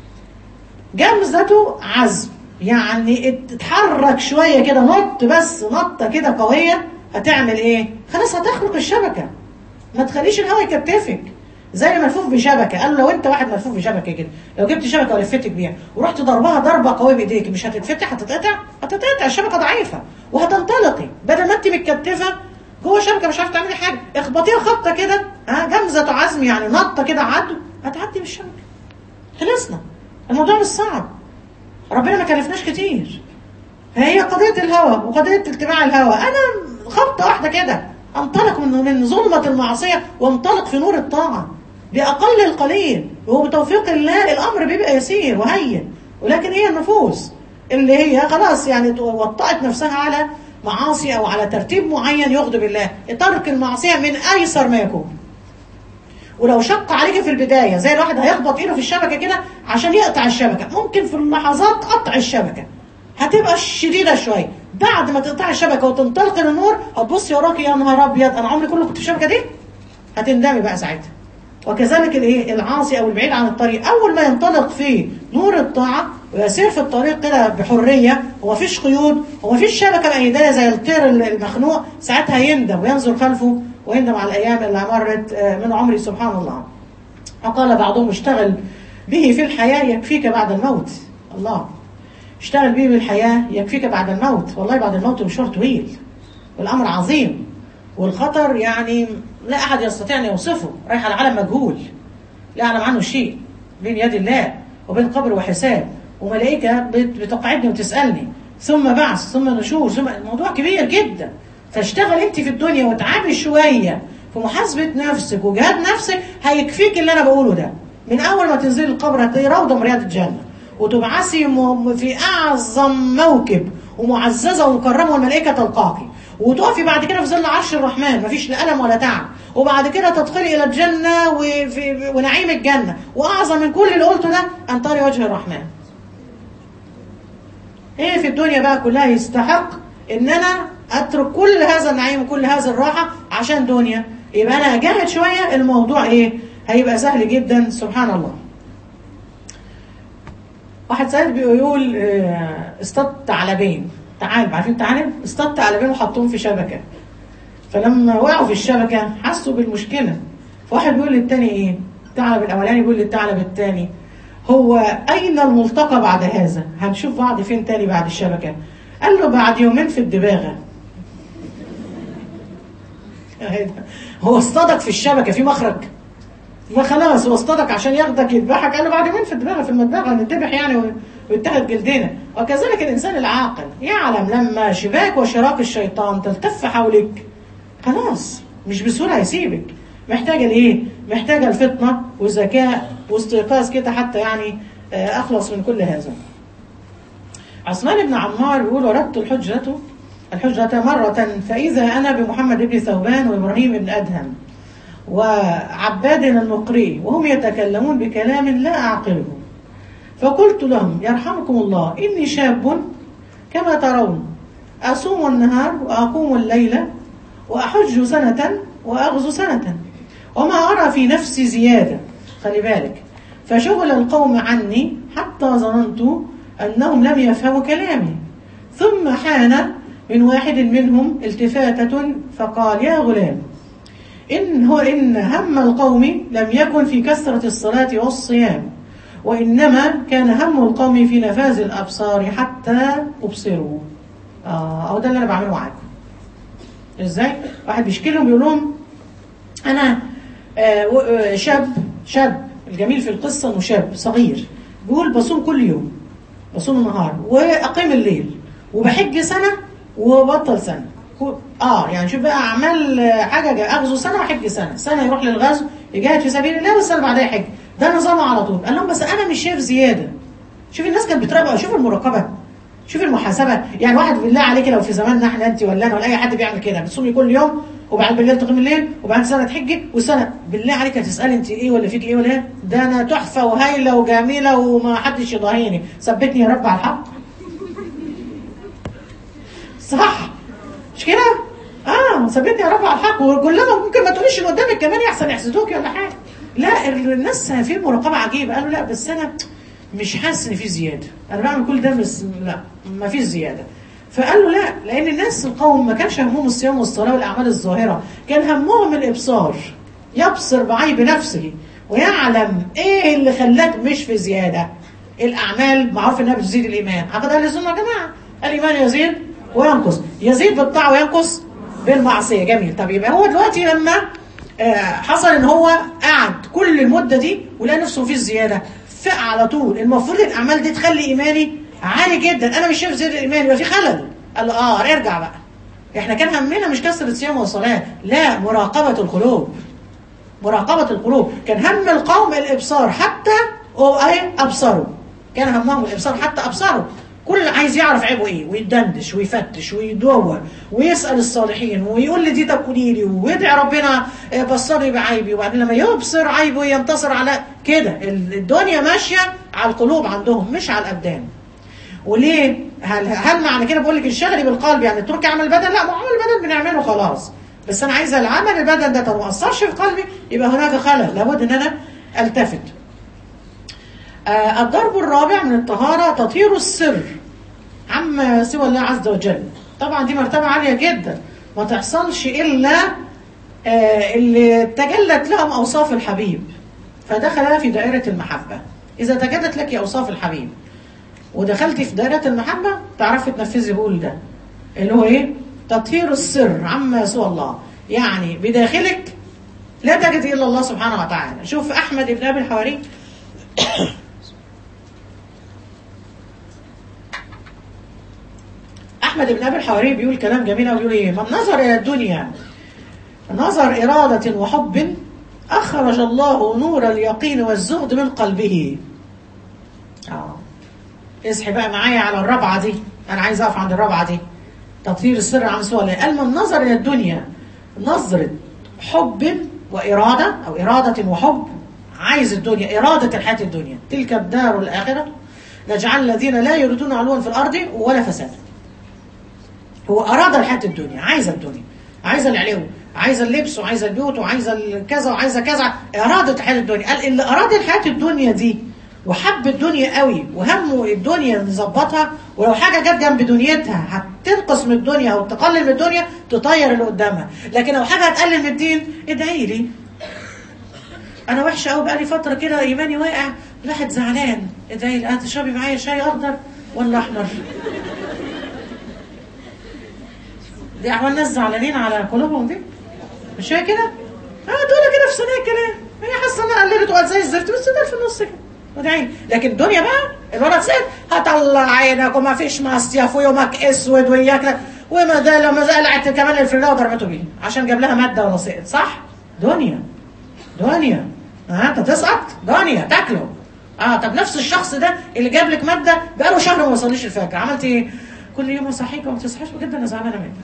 جمزته عزم يعني اتحرك شويه كده نط بس نطه كده قويه هتعمل ايه؟ خلاص هتخرق الشبكه ما تخليش الهواء يكتفك زي ملفوف بشبكه قال لو انت واحد ملفوف بشبكه كده لو جبت شبكه ولفتك بيها ورحت ضربها ضربه قويه بايديك مش هتتفتح هتتقطع هتتقطع الشبكه ضعيفه وهتنطلقي بدل ما انت متكتفه جوه شبكه مش عارفه تعملي حاجه اخبطيها خبطه كده ها جمزه عزم يعني نطه كده عدوا هتعدي بالشبكه خلصنا الموضوع مش صعب ربنا ما كلفناش كتير هي قضية الهوى وقضية اتباع الهوى أنا خبطة واحدة كده أنطلق من من ظلمة المعصية وانطلق في نور الطاعة بأقل القليل وبتوفيق الله الأمر بيبقى يسير وهين ولكن هي النفوس اللي هي خلاص يعني وطأت نفسها على معاصي أو على ترتيب معين يغضب الله ترك المعصية من أيسر ما يكون ولو شق عليك في البداية زي الواحد هيخبط ايده في الشبكة كده عشان يقطع الشبكة ممكن في اللحظات قطع الشبكة هتبقى شديده شويه بعد ما تقطع الشبكه وتنطلق النور هتبصي وراكي يا نهار ابيض انا عمري كله كنت في الشبكه دي هتندمي بقى ساعتها وكذلك الايه العاصي او البعيد عن الطريق اول ما ينطلق في نور الطاعه ويسير في الطريق كده بحريه ومفيش قيود ومفيش شبكه مأيداه زي الطير المخنوق ساعتها يندم وينظر خلفه ويندم على الايام اللي مرت من عمري سبحان الله وقال بعضهم اشتغل به في الحياه يكفيك بعد الموت الله اشتغل به بالحياه يكفيك بعد الموت والله بعد الموت مشوار طويل والامر عظيم والخطر يعني لا احد يستطيع ان يوصفه رايح على عالم مجهول لا يعلم عنه شيء بين يد الله وبين قبر وحساب وملائكه بتقعدني وتسالني ثم بعث ثم نشور ثم الموضوع كبير جدا فاشتغل انت في الدنيا وتعبي شويه في محاسبه نفسك وجهاد نفسك هيكفيك اللي انا بقوله ده من اول ما تنزلي القبر هتلاقي روضه من رياض الجنه وتبعثي في اعظم موكب ومعززه ومكرمه والملائكه تلقاكي وتقفي بعد كده في ظل عرش الرحمن مفيش لا الم ولا تعب وبعد كده تدخلي الى الجنه وفي ونعيم الجنه واعظم من كل اللي قلته ده ان تري وجه الرحمن ايه في الدنيا بقى كلها يستحق ان انا اترك كل هذا النعيم وكل هذا الراحه عشان دنيا يبقى انا اجاهد شويه الموضوع ايه هيبقى سهل جدا سبحان الله واحد سائل بيقول اصطاد ثعلبين تعالب عارفين تعالب اصطاد ثعلبين وحطوهم في شبكه فلما وقعوا في الشبكه حسوا بالمشكله فواحد بيقول للتاني ايه الثعلب الاولاني بيقول للثعلب الثاني هو اين الملتقى بعد هذا هنشوف بعض فين تاني بعد الشبكه قال له بعد يومين في الدباغه هو اصطادك في الشبكه في مخرج ما خلاص هو اصطادك عشان ياخدك يذبحك قال له بعد يومين في الدباغه في المدبغه نذبح يعني ويتاخد جلدنا وكذلك الانسان العاقل يعلم لما شباك وشراك الشيطان تلتف حولك خلاص مش بسهوله هيسيبك محتاجه لايه؟ محتاجه الفطنه والذكاء واستيقاظ كده حتى يعني اخلص من كل هذا. عثمان بن عمار يقول وردت الحجة الحجة مرة فإذا أنا بمحمد بن ثوبان وإبراهيم بن أدهم وعباد المقري وهم يتكلمون بكلام لا أعقله فقلت لهم يرحمكم الله إني شاب كما ترون أصوم النهار وأقوم الليل وأحج سنة وأغزو سنة وما أرى في نفسي زيادة خلي بالك فشغل القوم عني حتى ظننت أنهم لم يفهموا كلامي ثم حان من واحد منهم التفاتة فقال يا غلام إن هو إن هم القوم لم يكن في كثرة الصلاة والصيام وإنما كان هم القوم في نفاذ الأبصار حتى أبصروا آه أو ده اللي أنا بعمله معاكم إزاي؟ واحد بيشكي لهم بيقول لهم أنا آه شاب شاب الجميل في القصة إنه شاب صغير بيقول بصوم كل يوم بصوم النهار وأقيم الليل وبحج سنة وبطل سنة اه يعني شوف بقى اعمال حاجه اغزو سنه واحج سنه سنه يروح للغزو يجاهد في سبيل الله والسنه بعدها يحج ده نظامه على طول قال لهم بس انا مش شايف زياده شوف الناس كانت بتراقب شوف المراقبه شوف المحاسبه يعني واحد بالله عليك لو في زماننا احنا انت ولا انا ولا اي حد بيعمل كده بتصومي كل يوم وبعد بالليل تقيم الليل وبعد سنه تحجي والسنه بالله عليك هتسالي انت ايه ولا فيك ايه ولا ايه ده انا تحفه وهايله وجميله وما حدش يضاهيني ثبتني يا رب على الحق صح مش كده؟ اه ثبتني يا رب على الحق وكلما ممكن ما تقوليش اللي قدامك كمان يحسن يحسدوكي ولا حاجه لا الناس في مراقبه عجيبه قالوا لا بس انا مش حاسس ان في زياده انا بعمل كل ده بس لا ما فيش زياده فقالوا لا لان الناس القوم ما كانش همهم الصيام والصلاه والاعمال الظاهره كان همهم الابصار يبصر بعيب نفسه ويعلم ايه اللي خلاك مش في زياده الاعمال معروف انها بتزيد الايمان عقد اهل السنه يا جماعه الايمان يزيد وينقص يزيد بالطاعه وينقص بالمعصيه جميل طب يبقى هو دلوقتي لما آه حصل ان هو قعد كل المده دي ولقى نفسه مفيش زياده فاق على طول المفروض الاعمال دي تخلي ايماني عالي جدا انا مش شايف زياده الايمان يبقى في خلل قال له اه ارجع بقى احنا كان همنا مش كسر الصيام والصلاه لا مراقبه القلوب مراقبه القلوب كان هم القوم الابصار حتى ايه ابصروا كان همهم الابصار حتى ابصروا كل عايز يعرف عيبه ايه ويدندش ويفتش ويدور ويسال الصالحين ويقول لي دي طب قولي لي ويدعي ربنا بصرني بعيبي وبعدين لما يبصر عيبه ينتصر على كده الدنيا ماشيه على القلوب عندهم مش على الابدان وليه هل, هل معنى كده بقول لك انشغلي بالقلب يعني اتركي عمل البدن لا ما عمل البدن بنعمله خلاص بس انا عايزه العمل البدن ده طب ما اثرش في قلبي يبقى هناك خلل لابد ان انا التفت آه الضرب الرابع من الطهاره تطهير السر عما سوى الله عز وجل طبعا دي مرتبه عاليه جدا ما تحصلش الا آه اللي تجلت لهم اوصاف الحبيب فدخل في دائره المحبه اذا تجدت لك اوصاف الحبيب ودخلتي في دائرة المحبة تعرفي تنفذي بقول ده اللي هو ايه تطهير السر عما سوى الله يعني بداخلك لا تجد الا الله سبحانه وتعالى شوف احمد بن ابي الحواري احمد بن ابي الحواري بيقول كلام جميل قوي بيقول ايه من نظر الى الدنيا نظر اراده وحب اخرج الله نور اليقين والزهد من قلبه اه اصحي بقى معايا على الرابعه دي انا عايز اقف عند الرابعه دي تطهير السر عن سوى الله قال من نظر الى الدنيا نظره حب واراده او اراده وحب عايز الدنيا اراده الحياه الدنيا تلك الدار الاخره نجعل الذين لا يريدون علوا في الارض ولا فسادا هو اراد الحياه الدنيا عايز الدنيا عايز العلو عايز اللبس وعايز البيوت وعايز كذا وعايز كذا ارادت الحياه الدنيا قال اللي اراد الحياه الدنيا دي وحب الدنيا قوي وهمه الدنيا نظبطها ولو حاجه جت جنب دنيتها هتنقص من الدنيا او تقلل من الدنيا تطير اللي قدامها لكن لو حاجه هتقلل من الدين ادعي لي انا وحشه قوي بقالي فتره كده ايماني واقع الواحد زعلان ادعي لي تشربي معايا شاي اخضر ولا احمر دي احوال ناس زعلانين على قلوبهم دي مش هي كده؟ اه دول كده في سنه كده هي حاسه انها قلبت وقت زي الزفت بس ده في النص كده ودعي لكن الدنيا بقى الولد سيد هطلع عينك وما فيش مصيف ويومك اسود وياك وما ده لما قلعت كمان الفريلا وضربته بيه عشان جاب لها ماده ولا سقط صح؟ دنيا دنيا ها انت تسقط دنيا تاكله اه طب نفس الشخص ده اللي جاب لك ماده بقاله شهر ما وصليش الفجر عملت ايه؟ كل يوم اصحيك وما تصحيش بجد انا زعلانه منك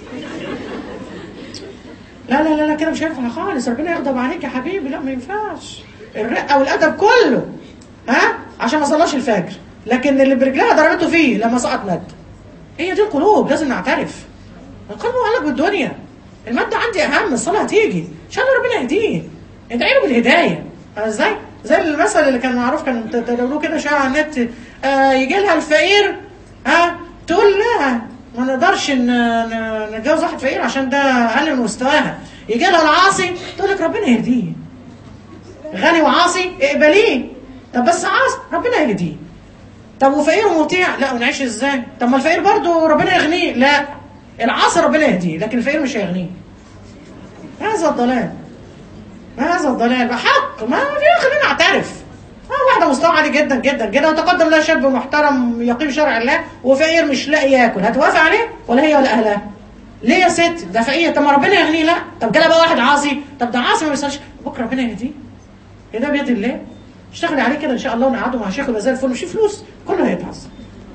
لا لا لا لا كده مش هينفع خالص ربنا يغضب عليك يا حبيبي لا ما ينفعش الرقه والادب كله ها عشان ما صلاش الفجر لكن اللي برجلها ضربته فيه لما سقط مد هي دي القلوب لازم نعترف القلب معلق بالدنيا المادة عندي أهم الصلاة هتيجي إن شاء الله ربنا يهديه ادعي له بالهداية ازاي؟ زي المثل اللي كان معروف كان تداولوه كده شوية على النت آه يجي لها الفقير ها آه تقول لا ما نقدرش نتجوز واحد فقير عشان ده اقل من مستواها يجي لها العاصي تقول لك ربنا يهديه غني وعاصي اقبليه طب بس عاصي ربنا يهديه طب وفقير ومطيع لا ونعيش ازاي طب ما الفقير برضه ربنا يغنيه لا العاصي ربنا يهديه لكن الفقير مش هيغنيه هذا الضلال هذا الضلال بحق ما في خلينا نعترف واحدة مستوى عالي جدا جدا جدا وتقدم لها شاب محترم يقيم شرع الله وفقير مش لاقي ياكل هتوافق عليه ولا هي ولا اهلها؟ ليه يا ست ده فقير طب ما ربنا يغنيه لا طب جالها بقى واحد عاصي طب ده عاصي ما بيصليش بكره ربنا يهديه ايه ده بيد الله اشتغلي عليه كده ان شاء الله ونقعده مع شيخ يبقى زي الفل مش فلوس كله هيتعصب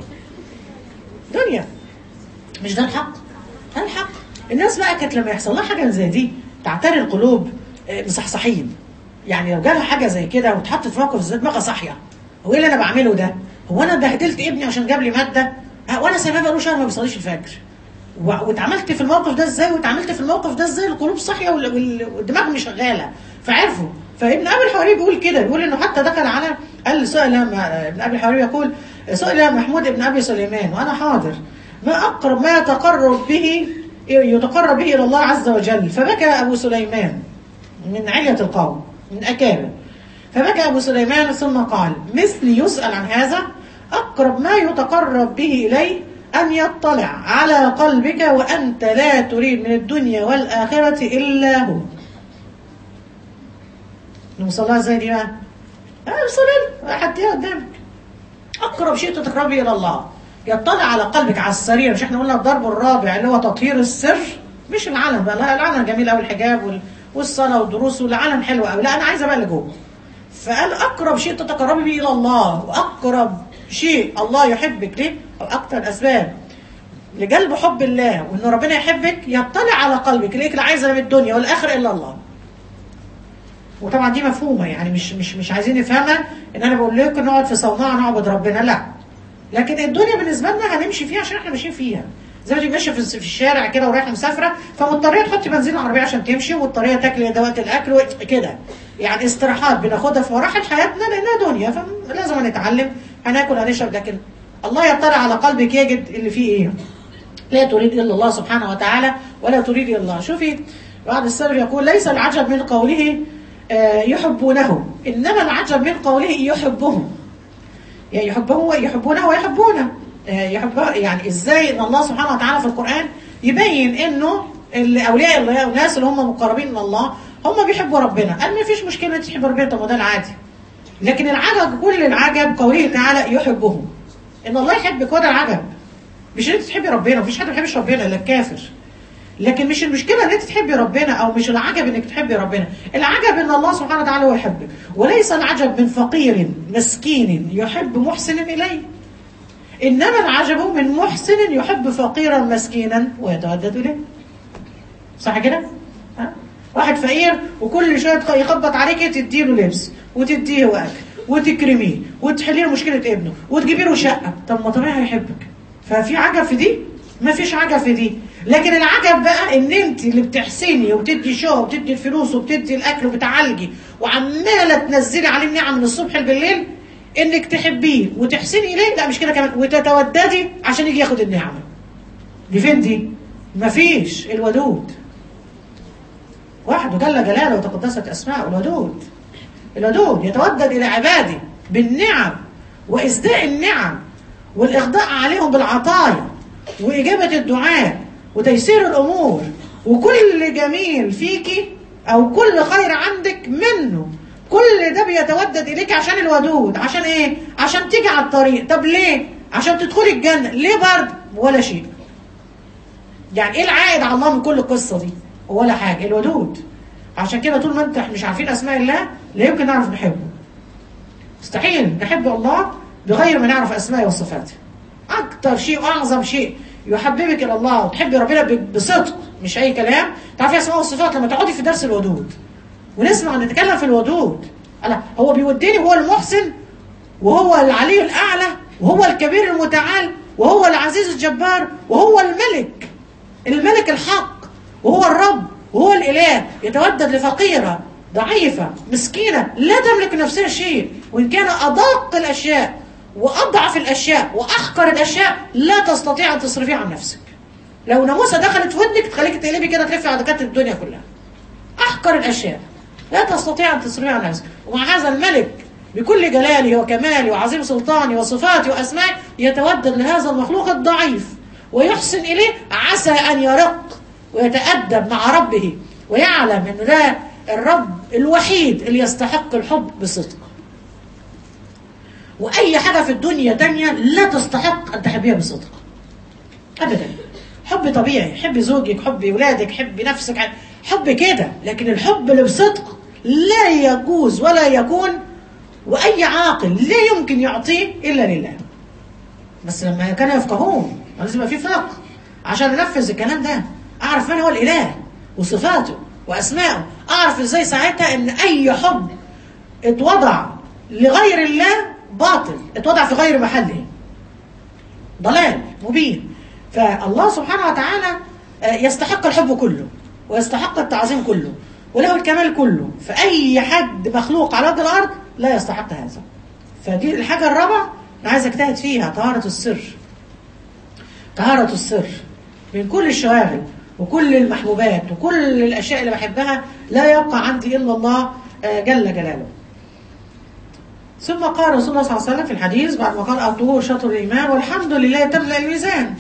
دنيا مش ده الحق ده الحق الناس بقى كانت لما يحصل لها حاجه زي دي تعتري القلوب مصحصحين يعني لو جالها حاجه زي كده واتحطت في موقف زي دماغها صاحيه هو ايه اللي انا بعمله ده؟ هو انا بهدلت ابني عشان جاب لي ماده؟ أه وانا سايباه بقاله شهر ما بيصليش الفجر. واتعاملت في الموقف ده ازاي واتعاملت في الموقف ده ازاي القلوب صاحيه والدماغ مش شغاله فعرفوا فابن ابي الحواري بيقول كده بيقول انه حتى دخل على قال سئل ابن ابي الحواري يقول سئل محمود بن ابي سليمان وانا حاضر ما اقرب ما يتقرب به يتقرب به الى الله عز وجل فبكى ابو سليمان من علية القوم من أكابر فبكى أبو سليمان ثم قال مثلي يسأل عن هذا أقرب ما يتقرب به إليه أن يطلع على قلبك وأنت لا تريد من الدنيا والآخرة إلا هو نوصلها ازاي دي بقى؟ أوصل حطيها قدامك أقرب شيء تتقربي إلى الله يطلع على قلبك على السرير مش احنا قلنا الضرب الرابع اللي هو تطهير السر مش العلن بقى لا العلن جميل قوي الحجاب وال... والصلاه والدروس والعالم حلو قوي لا انا عايزه بقى اللي جوه فقال اقرب شيء تتقربي به الى الله واقرب شيء الله يحبك ليه او اكثر اسباب لجلب حب الله وان ربنا يحبك يطلع على قلبك ليك لا عايزه من الدنيا والاخره الا الله وطبعا دي مفهومه يعني مش مش مش عايزين نفهمها ان انا بقول لكم نقعد في صومعه نعبد ربنا لا لكن الدنيا بالنسبه لنا هنمشي فيها عشان احنا ماشيين فيها زي ما تبقى ماشيه في في الشارع كده ورايحه مسافره فمضطريه تحطي بنزين العربيه عشان تمشي ومضطريه تاكلي دوات الاكل كده يعني استراحات بناخدها في مراحل حياتنا لانها دنيا فلازم نتعلم هناكل هنشرب لكن الله يطلع على قلبك يجد اللي فيه ايه لا تريد الا الله سبحانه وتعالى ولا تريد الا الله شوفي بعض السلف يقول ليس العجب من قوله آه، يحبونه انما العجب من قوله يحبهم يعني يحبه يحبونه ويحبونه آه، يحب يعني ازاي ان الله سبحانه وتعالى في القران يبين انه اللي اولياء الله والناس اللي هم مقربين من الله هم بيحبوا ربنا قال ما فيش مشكله انت تحب ربنا طب ما ده العادي لكن العجب كل العجب قوله تعالى يحبهم ان الله يحبك وده العجب مش ان انت تحبي ربنا مفيش حد ما بيحبش ربنا الا الكافر لكن مش المشكله ان انت تحبي ربنا او مش العجب انك تحبي ربنا العجب ان الله سبحانه وتعالى هو يحبك وليس العجب من فقير مسكين يحب محسن اليه انما العجب من محسن يحب فقيرا مسكينا ويتودد اليه صح كده ها؟ واحد فقير وكل شويه يخبط عليك تديله لبس وتديه اكل وتكرميه وتحلي له مشكله ابنه وتجيبي له شقه طب ما طبيعي هيحبك ففي عجب في دي ما فيش عجب في دي لكن العجب بقى ان انت اللي بتحسني وبتدي شو وبتدي الفلوس وبتدي الاكل وبتعالجي وعماله تنزلي عليه النعم من الصبح بالليل انك تحبيه وتحسني اليه لا مش كده كمان وتتوددي عشان يجي ياخد النعمه دي فين دي مفيش الودود وحده جل جلاله وتقدست اسماءه الودود الودود يتودد الى عباده بالنعم واسداء النعم والاخضاع عليهم بالعطايا واجابه الدعاء وتيسير الامور وكل جميل فيكي او كل خير عندك منه كل ده بيتودد اليك عشان الودود عشان ايه عشان تيجي على الطريق طب ليه عشان تدخلي الجنه ليه برضه ولا شيء يعني ايه العائد على الله من كل القصه دي ولا حاجه الودود عشان كده طول ما انت مش عارفين اسماء الله لا يمكن نعرف نحبه مستحيل نحب الله بغير ما نعرف اسمائه وصفاته اكتر شيء واعظم شيء يحببك الى الله وتحبي ربنا ب- بصدق مش اي كلام تعرفي اسماء والصفات لما تقعدي في درس الودود ونسمع نتكلم في الودود ألا هو بيوديني وهو المحسن وهو العلي الاعلى وهو الكبير المتعال وهو العزيز الجبار وهو الملك الملك الحق وهو الرب وهو الاله يتودد لفقيره ضعيفه مسكينه لا تملك نفسها شيء وان كان ادق الاشياء واضعف الاشياء واحقر الاشياء لا تستطيع ان تصرفيها عن نفسك لو ناموسه دخلت في ودنك تخليك تقلبي كده تلفي على دكاتره الدنيا كلها احقر الاشياء لا تستطيع ان تصرفها عن نفسك ومع هذا الملك بكل جلاله وكماله وعظيم سلطانه وصفاته واسمائه يتودد لهذا المخلوق الضعيف ويحسن اليه عسى ان يرق ويتادب مع ربه ويعلم ان ده الرب الوحيد اللي يستحق الحب بصدق واي حاجه في الدنيا تانية لا تستحق ان تحبيها بصدق ابدا حب طبيعي حب زوجك حب اولادك حب نفسك حب كده لكن الحب اللي بصدق لا يجوز ولا يكون واي عاقل لا يمكن يعطيه الا لله بس لما كانوا يفقهون لازم يبقى في فقه عشان انفذ الكلام ده اعرف من هو الاله وصفاته واسمائه اعرف ازاي ساعتها ان اي حب اتوضع لغير الله باطل اتوضع في غير محله ضلال مبين فالله سبحانه وتعالى آه، يستحق الحب كله ويستحق التعظيم كله وله الكمال كله فأي حد مخلوق على وجه الأرض لا يستحق هذا فدي الحاجة الرابعة أنا عايز أجتهد فيها طهارة السر طهارة السر من كل الشواغل وكل المحبوبات وكل الأشياء اللي بحبها لا يبقى عندي إلا الله آه، جل جلاله ثم قال رسول الله صلى الله عليه وسلم في الحديث بعد ما قال الطهور شطر الإيمان والحمد لله تملأ الميزان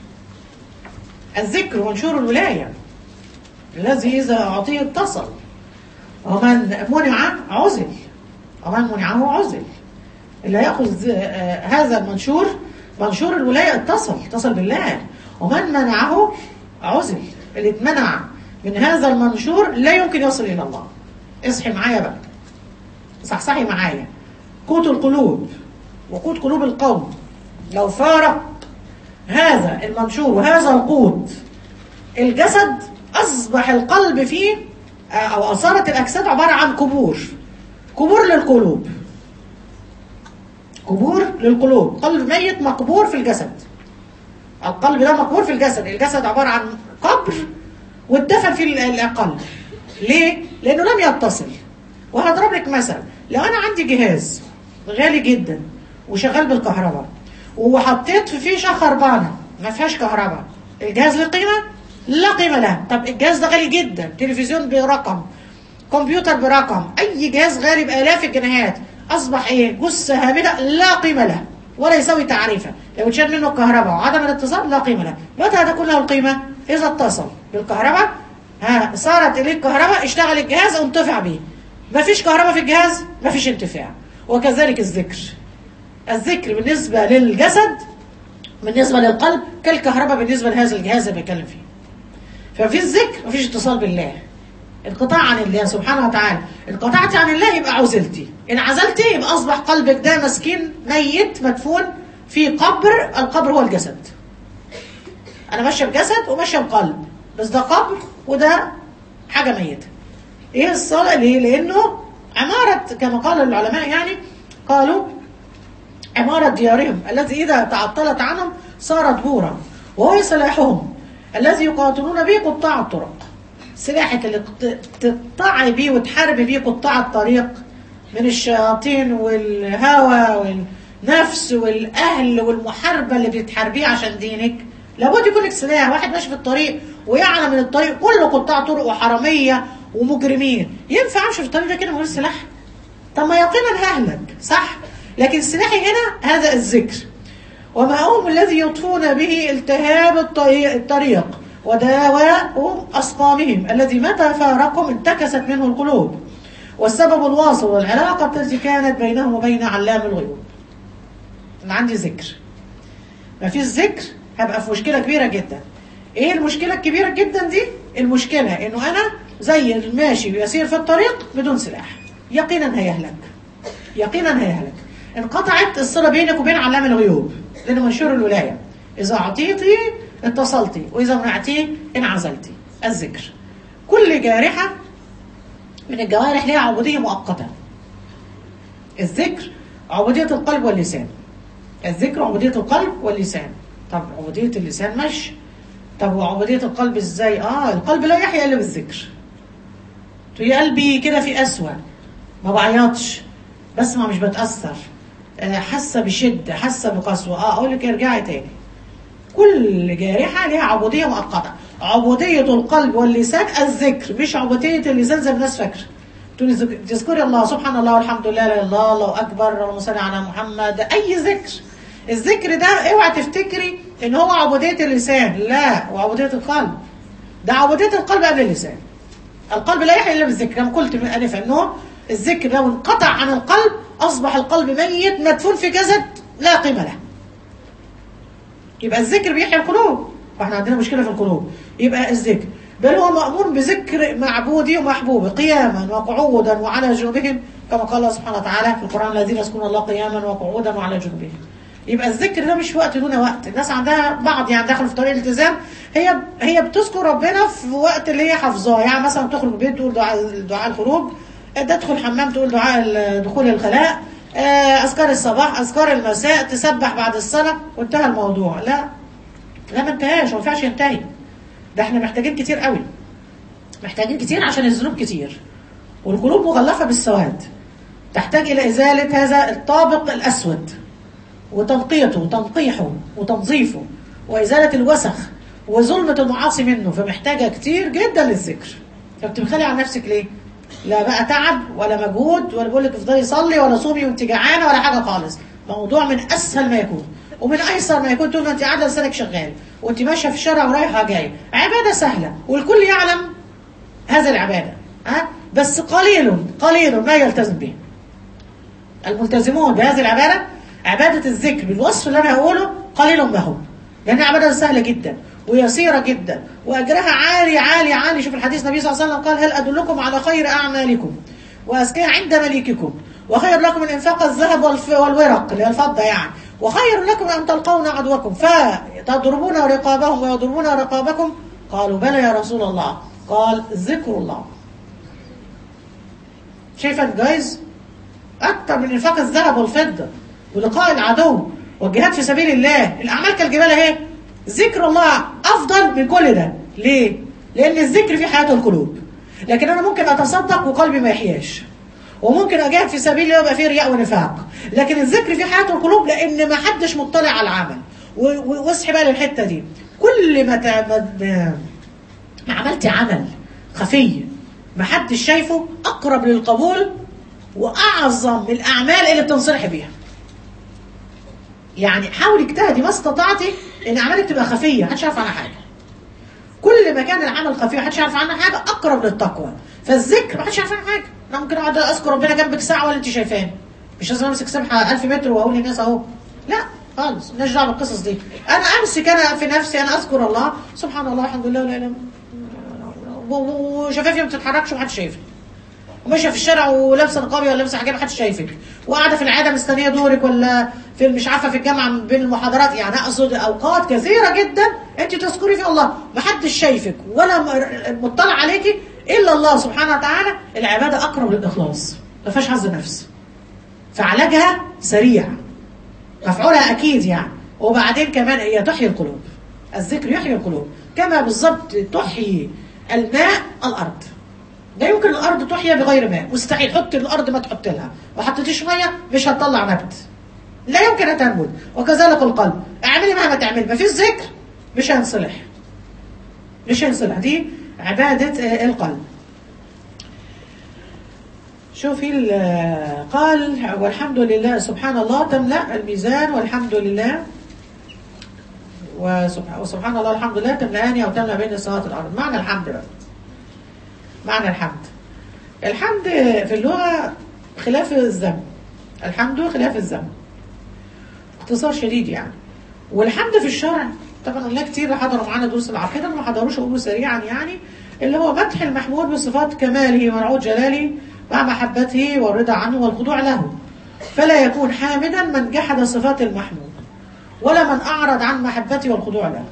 الذكر منشور الولاية الذي إذا أعطيه اتصل ومن منع عزل ومن منعه عزل اللي يأخذ آه، هذا المنشور منشور الولاية اتصل اتصل بالله ومن منعه عزل اللي اتمنع من هذا المنشور لا يمكن يصل إلى الله اصحي معايا بقى صحصحي معايا قوت القلوب وقوت قلوب القوم لو فارق هذا المنشور وهذا القوت الجسد أصبح القلب فيه أو صارت الأجساد عبارة عن قبور قبور للقلوب قبور للقلوب قلب ميت مقبور في الجسد القلب ده مقبور في الجسد الجسد عبارة عن قبر واتدفن فيه القلب ليه؟ لأنه لم يتصل وهضرب لك مثل لو أنا عندي جهاز غالي جدا وشغال بالكهرباء وحطيت فيه شاة خربانة ما فيهاش كهرباء الجهاز له قيمة؟ لا قيمة له طب الجهاز ده غالي جدا تلفزيون برقم كمبيوتر برقم أي جهاز غالي بآلاف الجنيهات أصبح إيه؟ جثة هامدة لا قيمة له ولا يساوي تعريفه لو اتشال منه الكهرباء وعدم الاتصال لا قيمة له متى تكون له القيمة؟ إذا اتصل بالكهرباء ها صارت إليه الكهرباء اشتغل الجهاز وانتفع به ما فيش كهرباء في الجهاز ما فيش انتفاع وكذلك الذكر الذكر بالنسبة للجسد بالنسبة للقلب كالكهرباء بالنسبة لهذا الجهاز اللي بيتكلم فيه ففي الذكر مفيش اتصال بالله انقطاع عن الله سبحانه وتعالى انقطعت عن الله يبقى عزلتي ان عزلتي يبقى اصبح قلبك ده مسكين ميت مدفون في قبر القبر هو الجسد انا ماشيه بجسد وماشيه بقلب بس ده قبر وده حاجه ميته ايه الصلاه ليه لانه عماره كما قال العلماء يعني قالوا عماره ديارهم التي اذا تعطلت عنهم صارت بورا وهو سلاحهم الذي يقاتلون به قطاع الطرق سلاحك اللي تقطعي بيه وتحاربي بيه قطاع الطريق من الشياطين والهوى والنفس والاهل والمحاربه اللي بتحاربيه عشان دينك لابد يكون لك سلاح واحد ماشي في الطريق ويعلم ان الطريق كله قطاع طرق وحراميه ومجرمين ينفع امشي في الطريق ده كده من غير سلاح طب ما يقينا ههلك صح لكن سلاحي هنا هذا الذكر وماؤهم الذي يطفون به التهاب الطريق ودواء أسقامهم الذي متى فارقهم انتكست منه القلوب والسبب الواصل والعلاقة التي كانت بينهم وبين علام الغيوب أنا عندي ذكر ما فيش ذكر هبقى في مشكلة كبيرة جدا ايه المشكلة الكبيرة جدا دي المشكلة انه انا زي الماشي يسير في الطريق بدون سلاح يقينا هيهلك يقينا هيهلك انقطعت الصلة بينك وبين علام الغيوب لأنه منشور الولاية إذا أعطيتي اتصلتي وإذا منعتي انعزلتي الذكر كل جارحة من الجوارح لها عبودية مؤقتة الذكر عبودية القلب واللسان الذكر عبودية القلب واللسان طب عبودية اللسان مش طب وعبودية القلب ازاي اه القلب لا يحيا الا بالذكر تقولي قلبي كده في أسوأ ما بعيطش بسمع مش بتأثر حاسة بشدة حاسة بقسوة اه اقول لك ارجعي تاني كل جارحة لها عبودية مؤقتة عبودية القلب واللسان الذكر مش عبودية اللسان زي الناس فاكرة تقولي تذكري الله سبحان الله والحمد لله لا اله الا الله الله اكبر اللهم صل على محمد اي ذكر الذكر ده اوعى تفتكري ان هو عبودية اللسان لا وعبودية القلب ده عبودية القلب قبل اللسان القلب لا يحيا الا بالذكر كما قلت من انفا انه الذكر لو انقطع عن القلب اصبح القلب ميت مدفون في جسد لا قيمه له يبقى الذكر بيحيي القلوب واحنا عندنا مشكله في القلوب يبقى الذكر بل هو مأمور بذكر معبودي ومحبوبه قياما وقعودا وعلى جنوبهم كما قال الله سبحانه وتعالى في القرآن الذين يذكرون الله قياما وقعودا وعلى جنوبهم يبقى الذكر ده مش وقت دون وقت الناس عندها بعض يعني داخل في طريق الالتزام هي هي بتذكر ربنا في وقت اللي هي حافظاه يعني مثلا تخرج البيت تقول دعاء دعاء الخروج تدخل حمام تقول دعاء دخول الخلاء اذكار الصباح اذكار المساء تسبح بعد الصلاه وانتهى الموضوع لا لا ما انتهاش ما ينفعش ينتهي ده احنا محتاجين كتير قوي محتاجين كتير عشان الذنوب كتير والقلوب مغلفه بالسواد تحتاج الى ازاله هذا الطابق الاسود وتنقيته وتنقيحه وتنظيفه وازاله الوسخ وظلمه المعاصي منه فمحتاجه كتير جدا للذكر فبتبخلي على نفسك ليه؟ لا بقى تعب ولا مجهود ولا بقول لك افضلي صلي ولا صومي وانت جعانه ولا حاجه خالص موضوع من اسهل ما يكون ومن ايسر ما يكون طول ما انت قاعده لسانك شغال وانت ماشيه في الشارع ورايحه جايه عباده سهله والكل يعلم هذا العباده ها بس قليل قليل ما يلتزم به الملتزمون بهذه العباده عباده الذكر بالوصف اللي انا هقوله قليل ما هم لان عباده سهله جدا ويسيرة جدا وأجرها عالي عالي عالي شوف الحديث النبي صلى الله عليه وسلم قال هل أدلكم على خير أعمالكم وأزكيها عند مليككم وخير لكم من إنفاق الذهب والورق اللي هي الفضة يعني وخير لكم أن تلقون عدوكم فتضربون رقابهم ويضربون رقابكم قالوا بلى يا رسول الله قال ذكر الله شايفة جايز أكتر من إنفاق الذهب والفضة ولقاء العدو والجهاد في سبيل الله الاعمال كالجبال اهي ذكر الله افضل من كل ده ليه لان الذكر في حياه القلوب لكن انا ممكن اتصدق وقلبي ما يحياش وممكن اجاهد في سبيل الله يبقى فيه رياء ونفاق لكن الذكر في حياه القلوب لان ما حدش مطلع على العمل و- و- واصحي بقى للحته دي كل ما تع- ما- ما عملت عمل خفي ما حدش شايفه اقرب للقبول واعظم من الاعمال اللي بتنصرح بيها يعني حاولي اجتهدي ما استطعتي ان اعمالك تبقى خفيه محدش يعرف عنها حاجه كل ما كان العمل خفي محدش يعرف عنها حاجه اقرب للتقوى فالذكر محدش يعرف عنها حاجه انا ممكن اقعد اذكر ربنا جنبك ساعه ولا انت شايفاني مش لازم امسك سبحه 1000 متر واقول للناس اهو لا خالص مالناش دعوه بالقصص دي انا امسك انا في نفسي انا اذكر الله سبحان الله الحمد لله ولا اله الا الله و- وشفافي ما بتتحركش ومحدش شايفك وماشيه في الشارع ولابسه نقابي ولا لابسه حاجه محدش شايفك وقاعده في العياده مستنيه دورك ولا في مش عارفه في الجامعه من بين المحاضرات يعني اقصد اوقات كثيره جدا انت تذكري فيها الله محدش شايفك ولا م- مطلع عليكي الا الله سبحانه وتعالى العباده اقرب للاخلاص ما فيهاش حظ نفس فعلاجها سريع مفعولها اكيد يعني وبعدين كمان هي تحيي القلوب الذكر يحيي القلوب كما بالظبط تحيي الماء الارض لا يمكن الارض تحيا بغير ماء مستحيل حط الارض ما تحط لها ما حطيتيش ميه مش هتطلع نبت لا يمكن ان تنبت وكذلك القلب اعملي مهما تعمل ما فيش ذكر مش هينصلح مش هينصلح دي عباده آه، القلب شوفي ال- قال والحمد لله سبحان الله تملا الميزان والحمد لله وسبح- وسبحان الله الحمد لله تملأان أو تملأ بين السماوات والأرض معنى الحمد بقى معنى الحمد الحمد في اللغة خلاف الذم الحمد خلاف الذم اختصار شديد يعني والحمد في الشرع طبعا قلنا كتير حضروا معانا دروس العقيدة ما حضروش أقوله سريعا يعني اللي هو مدح المحمود بصفات كماله ونعود جلاله مع محبته والرضا عنه والخضوع له فلا يكون حامدا من جحد صفات المحمود ولا من أعرض عن محبته والخضوع له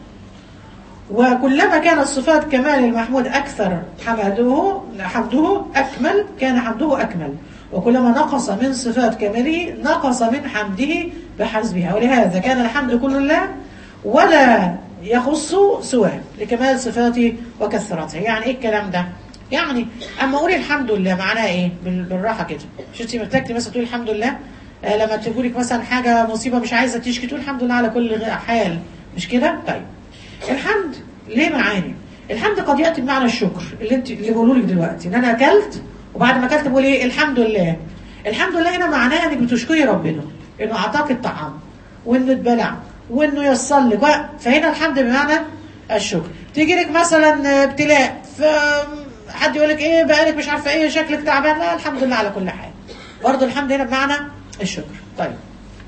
وكلما كانت صفات كمال المحمود أكثر حمده حمده أكمل كان حمده أكمل وكلما نقص من صفات كماله نقص من حمده بحسبها ولهذا كان الحمد كل الله ولا يخص سواه لكمال صفاته وكثرته يعني ايه الكلام ده يعني اما اقول الحمد لله معناها ايه بال- بالراحه كده شفتي محتاجتي مثلا تقول الحمد لله آه لما تقولك مثلا حاجه مصيبه مش عايزه تشكي تقول الحمد لله على كل غ- حال مش كده طيب الحمد ليه معاني الحمد قد ياتي بمعنى الشكر اللي انت اللي بقوله لك دلوقتي ان انا اكلت وبعد ما اكلت بقول ايه الحمد لله الحمد لله هنا معناها انك بتشكري ربنا انه اعطاك الطعام وانه اتبلع وانه يسر لك و- فهنا الحمد بمعنى الشكر تيجي لك مثلا ابتلاء ف حد يقول لك ايه بقالك مش عارفه ايه شكلك تعبان لا الحمد لله على كل حال برضه الحمد هنا بمعنى الشكر طيب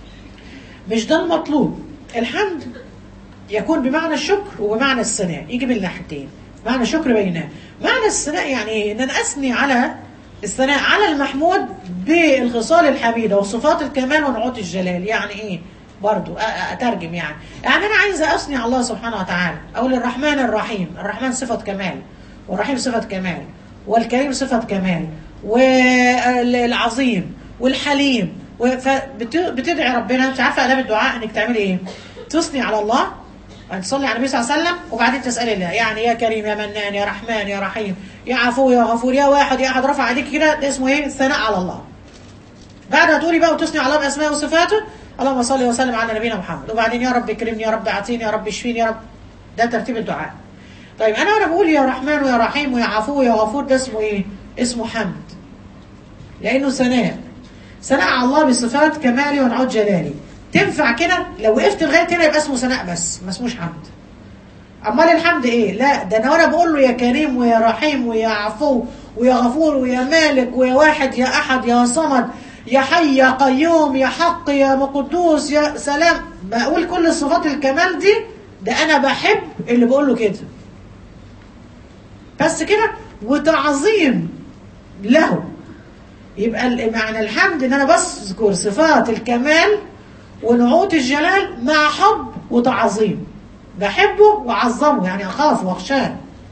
مش ده المطلوب الحمد يكون بمعنى الشكر وبمعنى الثناء يجي من ناحيتين معنى الشكر بينها معنى الثناء يعني ايه ان انا اثني على الثناء على المحمود بالخصال الحميده وصفات الكمال ونعوت الجلال يعني ايه برضو أ- أ- اترجم يعني يعني انا عايزه اثني على الله سبحانه وتعالى اقول الرحمن الرحيم الرحمن صفه كمال والرحيم صفه كمال والكريم صفه كمال والعظيم والحليم فبتدعي ربنا انت عارفه اداب الدعاء انك تعملي ايه تثني على الله يعني تصلي على النبي صلى الله عليه وسلم وبعدين تسالي الله يعني يا كريم يا منان يا رحمن يا رحيم يا عفو يا غفور يا واحد يا احد رفع ايديك كده ده اسمه ايه الثناء على الله بعدها تقولي بقى وتثني على الله باسمائه وصفاته اللهم صل وسلم على نبينا محمد وبعدين يا رب اكرمني يا رب اعطيني يا رب اشفيني يا رب ده ترتيب الدعاء طيب انا وانا بقول يا رحمن ويا رحيم ويا عفو ويا غفور ده اسمه ايه اسمه حمد لانه ثناء ثناء على الله بصفات كمالي ونعود جلالي تنفع كده لو وقفت لغايه هنا يبقى اسمه ثناء بس ما اسموش حمد امال الحمد ايه لا ده انا وانا بقول له يا كريم ويا رحيم ويا عفو ويا غفور ويا مالك ويا واحد يا احد يا صمد يا حي يا قيوم يا حق يا مقدوس يا سلام بقول كل صفات الكمال دي ده انا بحب اللي بقول له كده بس كده وتعظيم له يبقى ال- معنى الحمد ان انا بذكر صفات الكمال ونعوت الجلال مع حب وتعظيم بحبه واعظمه يعني اخاف واخشاه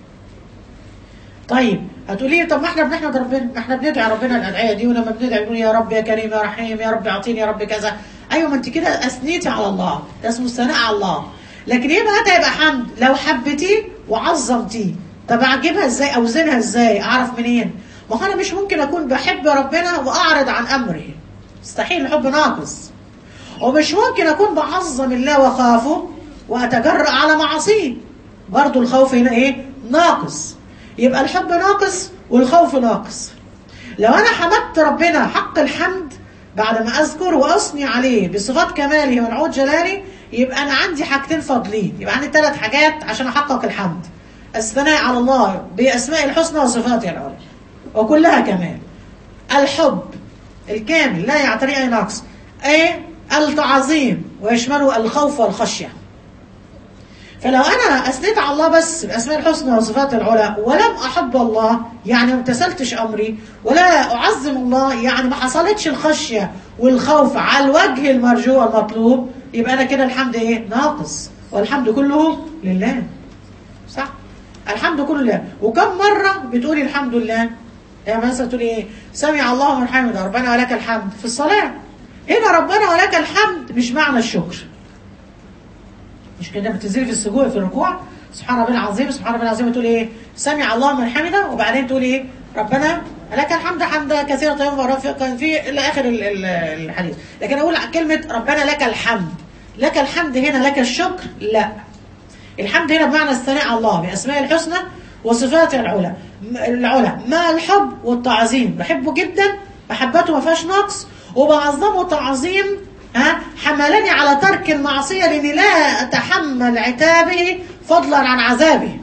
طيب هتقولي لي طب ما احنا بنحمد ربنا ما احنا بندعي ربنا الادعيه دي ولما بندعي بنقول يا رب يا كريم يا رحيم يا رب اعطيني يا رب كذا ايوه ما انت كده اثنيتي على الله ده اسمه الثناء على الله لكن ايه بقى هيبقى حمد لو حبيتيه وعظمتيه طب اعجبها ازاي اوزنها ازاي اعرف منين ما هو انا مش ممكن اكون بحب ربنا واعرض عن امره مستحيل الحب ناقص ومش ممكن اكون بعظم الله واخافه واتجرأ على معاصيه برضو الخوف هنا ايه ناقص يبقى الحب ناقص والخوف ناقص لو انا حمدت ربنا حق الحمد بعد ما اذكر واثني عليه بصفات كماله ونعود جلاله يبقى انا عندي حاجتين فاضلين يبقى عندي ثلاث حاجات عشان احقق الحمد الثناء على الله باسماء الحسنى وصفاته العلى وكلها كمال الحب الكامل لا يعتري اي نقص ايه التعظيم ويشمله الخوف والخشيه فلو انا اثنيت على الله بس باسماء الحسنى وصفات العلى ولم احب الله يعني ما امتثلتش امري ولا اعظم الله يعني ما حصلتش الخشيه والخوف على الوجه المرجو والمطلوب يبقى انا كده الحمد ايه ناقص والحمد كله لله صح الحمد كله لله وكم مره بتقولي الحمد لله يعني مثلا تقولي ايه سمع الله من حمد ربنا ولك الحمد في الصلاه هنا ربنا ولك الحمد مش معنى الشكر مش كده بتنزلي في السجود في الركوع سبحان ربي العظيم سبحان ربي العظيم تقول ايه سمع الله من حمده وبعدين تقول ايه ربنا لك الحمد حمدا كثيرا طيبا ورفيقا في الى اخر ال- ال- الحديث لكن اقول كلمه ربنا لك الحمد لك الحمد هنا لك الشكر لا الحمد هنا بمعنى الثناء على الله باسماء الحسنى وصفاته العلى العلى مع الحب والتعظيم بحبه جدا محبته ما فيهاش نقص وبعظمه تعظيم ها حملني على ترك المعصية لأني لا أتحمل عتابه فضلا عن عذابه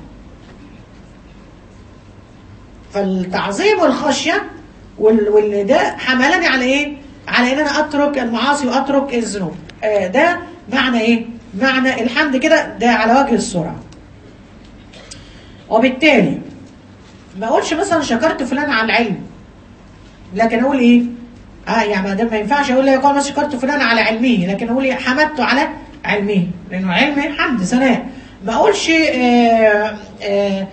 فالتعظيم والخشية وال- وال ده حملني على ايه؟ على ان انا اترك المعاصي واترك الذنوب. آه ده معنى ايه؟ معنى الحمد كده ده على وجه السرعة. وبالتالي ما اقولش مثلا شكرت فلان على العلم لكن اقول ايه؟ اه يعني ما دام ما ينفعش اقول لا يقال مثلا شكرت فلان على علمه لكن اقول إيه؟ حمدته على علمه لانه علم حمد ثناء ما اقولش آه آه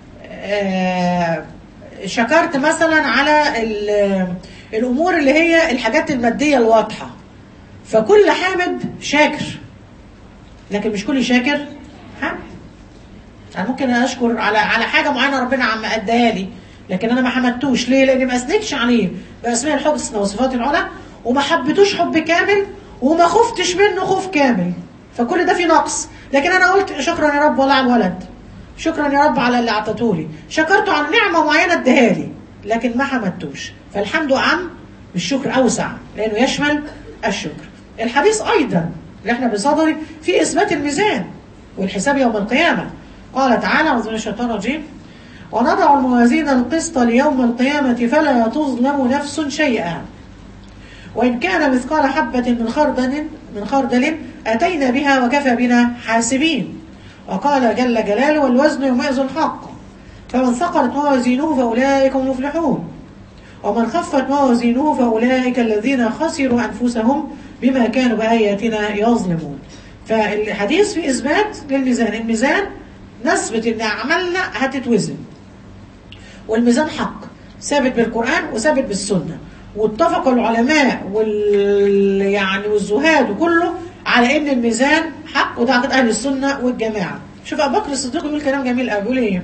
آه شكرت مثلا على ال- الامور اللي هي الحاجات الماديه الواضحه فكل حامد شاكر لكن مش كل شاكر حامد انا ممكن اشكر على على حاجه معينه ربنا عم اداها لي لكن انا ما حمدتوش ليه لاني ما اثنيتش عليه باسماء الحسنى وصفات العلى وما حبيتوش حب كامل وما خفتش منه خوف كامل فكل ده فيه نقص لكن انا قلت شكرا يا رب ولا على الولد شكرا يا رب على اللي اعطيته لي شكرته على نعمه معينه اداها لي لكن ما حمدتوش فالحمد عام الشكر اوسع لانه يشمل الشكر الحديث ايضا اللي احنا بصدره في اثبات الميزان والحساب يوم القيامه قال تعالى اعوذ بالله من الشيطان الرجيم ونضع الموازين القسط ليوم القيامة فلا تظلم نفس شيئا وإن كان مثقال حبة من خردل من خردل أتينا بها وكفى بنا حاسبين وقال جل جلاله والوزن يومئذ الحق فمن ثقلت موازينه فأولئك هم المفلحون ومن خفت موازينه فأولئك الذين خسروا أنفسهم بما كانوا بآياتنا يظلمون فالحديث في إثبات للميزان الميزان نثبت إن أعمالنا هتتوزن والميزان حق ثابت بالقرآن وثابت بالسنة واتفق العلماء وال يعني والزهاد وكله على ان الميزان حق وده عقيده اهل السنه والجماعه شوف ابو بكر الصديق بيقول كلام جميل قوي بيقول ايه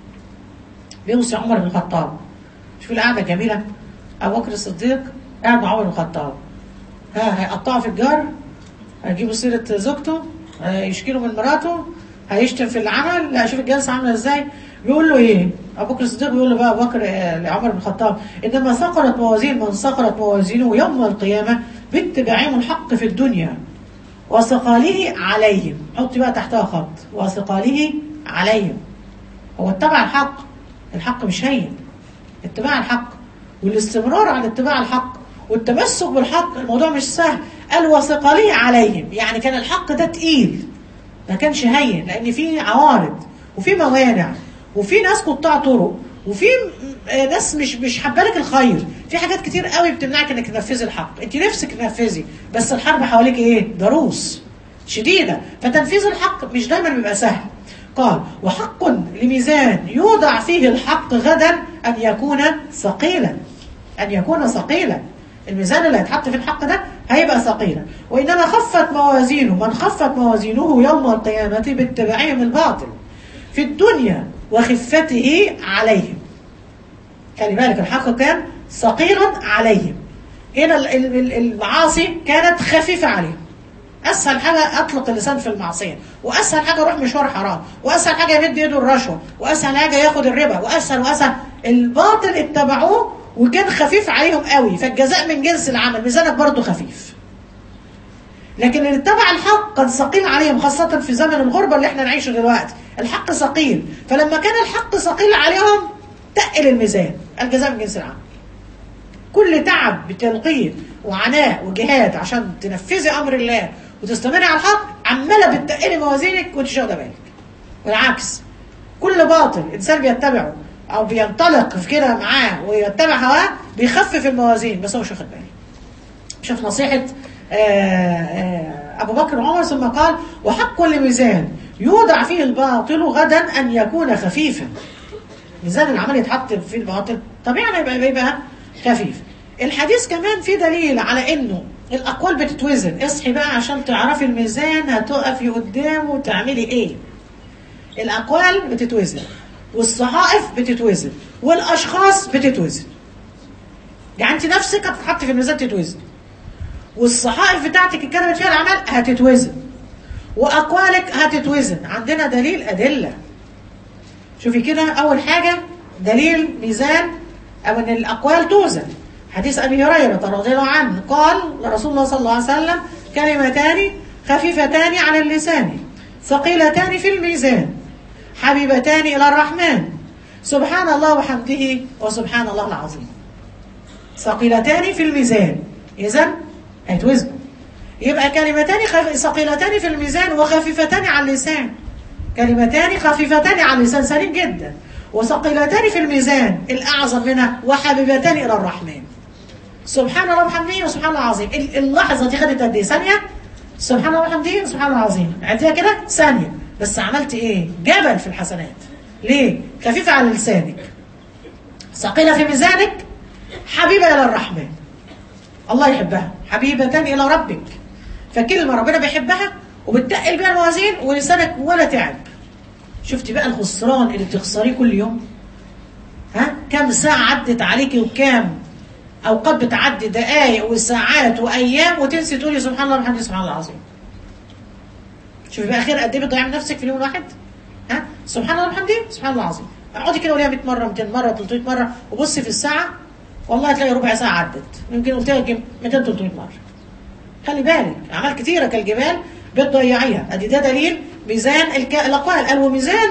بيوصي عمر بن الخطاب شوف القعده الجميله ابو بكر الصديق قاعد مع عمر بن الخطاب ها هيقطعوا في الجار هيجيبوا سيره زوجته هيشكيله من مراته هيشتم في العمل لا شوف الجلسه عامله ازاي بيقول له ايه ابو بكر الصديق بيقول له بقى ابو بكر آه، لعمر بن الخطاب انما ثقلت موازين من ثقلت موازينه يوم القيامه باتباعهم الحق في الدنيا وثقاله عليهم حط بقى تحتها خط وثقاله عليهم هو اتبع الحق الحق مش هين اتباع الحق والاستمرار على اتباع الحق والتمسك بالحق الموضوع مش سهل قال وثقاله عليهم يعني كان الحق ده تقيل ما كانش هين لان في عوارض وفي موانع وفي ناس قطاع طرق وفي م- آه ناس مش مش حابه لك الخير في حاجات كتير قوي بتمنعك انك تنفذي الحق انت نفسك تنفذي بس الحرب حواليك ايه ضروس شديده فتنفيذ الحق مش دايما بيبقى سهل قال وحق لميزان يوضع فيه الحق غدا ان يكون ثقيلا ان يكون ثقيلا الميزان اللي هيتحط في الحق ده هيبقى ثقيلا وإنما خفت موازينه من خفت موازينه يوم القيامة باتباعهم الباطل في الدنيا وخفته عليهم خلي بالك الحق كان ثقيلا عليهم هنا ال- ال- ال- المعاصي كانت خفيفة عليهم اسهل حاجه اطلق اللسان في المعصيه واسهل حاجه اروح مشوار حرام واسهل حاجه يمد يده الرشوه واسهل حاجه ياخد الربا واسهل واسهل الباطل اتبعوه وكان خفيف عليهم قوي فالجزاء من جنس العمل ميزانك برضه خفيف لكن اللي اتبع الحق كان ثقيل عليهم خاصة في زمن الغربة اللي احنا نعيشه دلوقتي الحق ثقيل فلما كان الحق ثقيل عليهم تقل الميزان الجزاء من جنس العمل كل تعب بتلقيه وعناء وجهاد عشان تنفذي امر الله وتستمري على الحق عماله بتقلي موازينك وانت مش واخده بالك والعكس كل باطل انسان بيتبعه او بينطلق في كده معاه ويتبع هواه بيخفف الموازين بس هو مش واخد باله شوف نصيحه آه، آه، ابو بكر وعمر ثم قال وحق كل ميزان يوضع فيه الباطل غدا ان يكون خفيفا ميزان العمل يتحط فيه الباطل طبيعي يبقى يبقى خفيف الحديث كمان فيه دليل على انه الاقوال بتتوزن اصحي بقى عشان تعرفي الميزان هتقفي قدامه وتعملي ايه الاقوال بتتوزن والصحائف بتتوزن والاشخاص بتتوزن يعني انت نفسك هتتحط في الميزان تتوزن والصحائف بتاعتك اللي كتبت فيها الاعمال هتتوزن واقوالك هتتوزن عندنا دليل ادله شوفي كده اول حاجه دليل ميزان او ان الاقوال توزن حديث ابي هريره رضي الله عنه قال لرسول الله صلى الله عليه وسلم كلمتان خفيفتان على اللسان ثقيلتان في الميزان حبيبتان الى الرحمن سبحان الله وحمده وسبحان الله العظيم ثقيلتان في الميزان اذا هيتوزنوا يبقى كلمتان خف... ثقيلتان في الميزان وخفيفتان على اللسان كلمتان خفيفتان على اللسان سليم جدا وثقيلتان في الميزان الأعظم منها وحبيبتان إلى الرحمن سبحان الله وبحمده وسبحان الله العظيم ال- اللحظة دي خدت قد إيه ثانية سبحان الله وبحمده وسبحان الله العظيم عديها كده ثانية بس عملت إيه جبل في الحسنات ليه خفيفة على لسانك ثقيلة في ميزانك حبيبة إلى الرحمن الله يحبها حبيبتان إلى ربك فكلمة ربنا بيحبها وبتقل بيها الموازين ولسانك ولا تعب شفتي بقى الخسران اللي بتخسريه كل يوم ها كم ساعة عدت عليكي وكام أوقات بتعدي دقايق وساعات وأيام وتنسي تقولي سبحان الله وبحمده سبحان الله العظيم شوفي بقى خير قد ايه بتضيع من نفسك في اليوم الواحد ها سبحان الله وبحمده سبحان الله العظيم اقعدي كده قوليها 100 مره 200 مره 300 مره وبصي في الساعه والله هتلاقي ربع ساعه عدت يمكن قلت لك 200 300 مره خلي بالك اعمال كتيره كالجبال بتضيعيها ادي ده دليل ميزان الك... الاقوال قال وميزان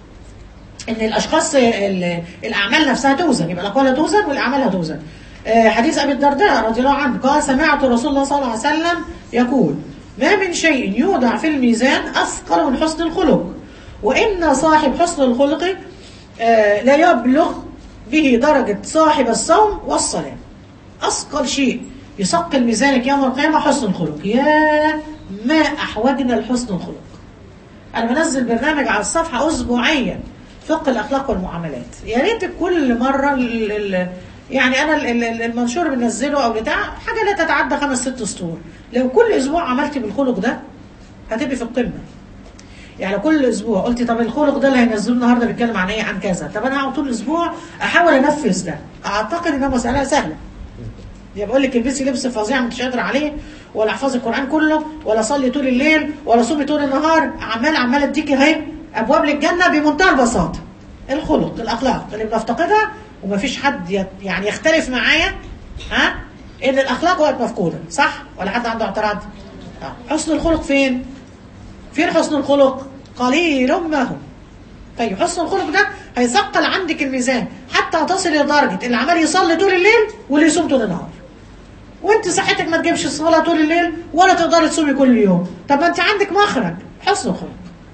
ان الاشخاص ال- الاعمال نفسها توزن يبقى الاقوال هتوزن والاعمال هتوزن آه، حديث ابي الدرداء رضي الله عنه قال سمعت رسول الله صلى الله عليه وسلم يقول ما من شيء يوضع في الميزان اثقل من حسن الخلق وان صاحب حسن الخلق آه، لا يبلغ به درجه صاحب الصوم والصلاه اثقل شيء يثقل ميزانك يوم القيامه حسن الخلق يا ما احوجنا لحسن الخلق انا بنزل برنامج على الصفحه اسبوعيا فقه الاخلاق والمعاملات يا ريت كل مره ال ال يعني انا ال- ال- المنشور بنزله او بتاع حاجه لا تتعدى خمس ست سطور لو كل اسبوع عملتي بالخلق ده هتبقي في القمه يعني كل اسبوع قلت طب الخلق ده اللي هينزلوه النهارده بيتكلم عن ايه عن كذا طب انا هقعد طول الاسبوع احاول انفذ ده اعتقد انها مساله سهله يا بقول لك البسي لبس فظيع مش قادره عليه ولا احفظي القران كله ولا صلي طول الليل ولا صومي طول النهار عمال عمال اديكي اهي ابواب للجنه بمنتهى البساطه الخلق الاخلاق اللي بنفتقدها ومفيش حد يت- يعني يختلف معايا ها ان الاخلاق بقت مفقوده صح ولا حد عنده اعتراض آه. حسن الخلق فين فين حسن الخلق قليل ما هو طيب حسن الخلق ده هيثقل عندك الميزان حتى تصل الى درجه اللي عمال يصلي طول الليل واللي يصوم طول النهار وانت صحتك ما تجيبش الصلاه طول الليل ولا تقدري تصومي كل يوم طب ما انت عندك مخرج حسن الخلق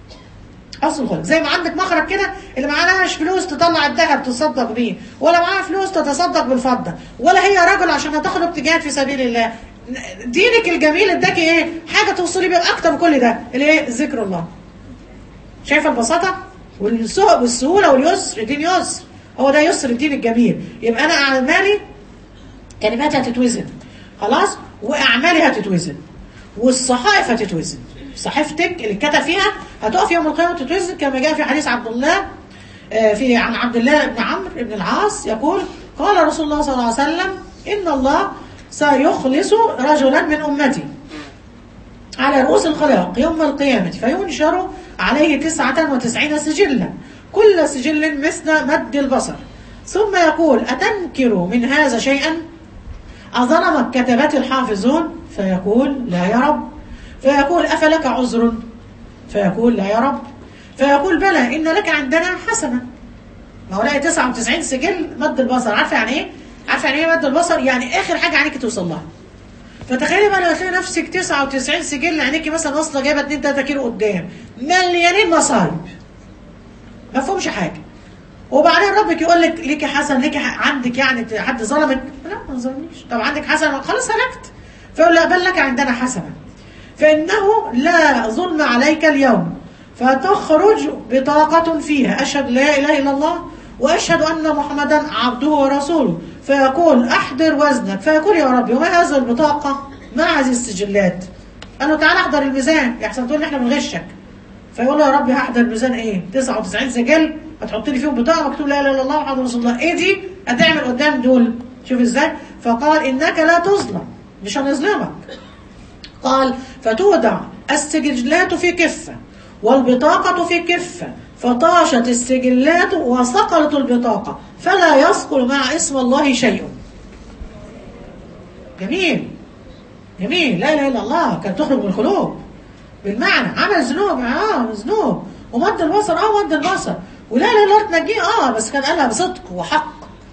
حسن الخلق زي ما عندك مخرج كده اللي معاهاش فلوس تطلع الذهب تصدق بيه ولا معاها فلوس تتصدق بالفضه ولا هي رجل عشان هتاخد ابتجاهات في سبيل الله دينك الجميل اداكي ايه حاجه توصلي بيها اكتر من كل ده اللي ايه ذكر الله شايفه البساطه والسهل والسهوله واليسر دين يسر هو ده يسر الدين الجميل يبقى انا اعمالي كلماتي هتتوزن خلاص واعمالي هتتوزن والصحائف هتتوزن صحيفتك اللي اتكتب فيها هتقف يوم القيامه تتوزن كما جاء في حديث عبد الله آه، في عن عبد الله بن عمرو بن العاص يقول قال رسول الله صلى الله عليه وسلم ان الله سيخلص رجلا من امتي على رؤوس الخلائق يوم القيامة فينشر عليه تسعة وتسعين سجلا كل سجل مثل مد البصر ثم يقول أتنكر من هذا شيئا أظلمك كتبت الحافظون فيقول لا يا رب فيقول أفلك عذر فيقول لا يا رب فيقول بلى إن لك عندنا حسنة ما هو لاقي 99 سجل مد البصر عارفة يعني إيه؟ عارفة يعني إيه مد البصر؟ يعني آخر حاجة عليك توصل لها فتخيلي بقى لما تلاقي نفسك 99 سجل عينيكي مثلا واصله جايبه 2 3 كيلو قدام مليانين مصايب ما فيهمش حاجه وبعدين ربك يقول لك ليكي حسن ليكي ح- عندك يعني حد ظلمك لا ما ظلمنيش طب عندك حسنه خلاص هلكت فيقول لا بل لك عندنا حسنه فانه لا ظلم عليك اليوم فتخرج بطاقة فيها أشهد لا إله إلا الله وأشهد أن محمدا عبده ورسوله فيقول أحضر وزنك فيقول يا ربي وما هذه البطاقة ما هذه السجلات قال له تعالى احضر الميزان يحسن تقول لي احنا بنغشك فيقول له يا ربي هحضر الميزان ايه 99 سجل هتحط لي فيهم بطاقه مكتوب لا اله الا الله محمد رسول الله ايه دي هتعمل قدام دول شوف ازاي فقال انك لا تظلم مش هنظلمك قال فتودع السجلات في كفة والبطاقة في كفة فطاشت السجلات وسقلت البطاقة فلا يسقل مع اسم الله شيء جميل جميل لا اله الا الله كانت تخرج من القلوب بالمعنى عمل ذنوب اه ذنوب ومد البصر اه مد البصر ولا لا لا تنجيه اه بس كان قالها بصدق وحق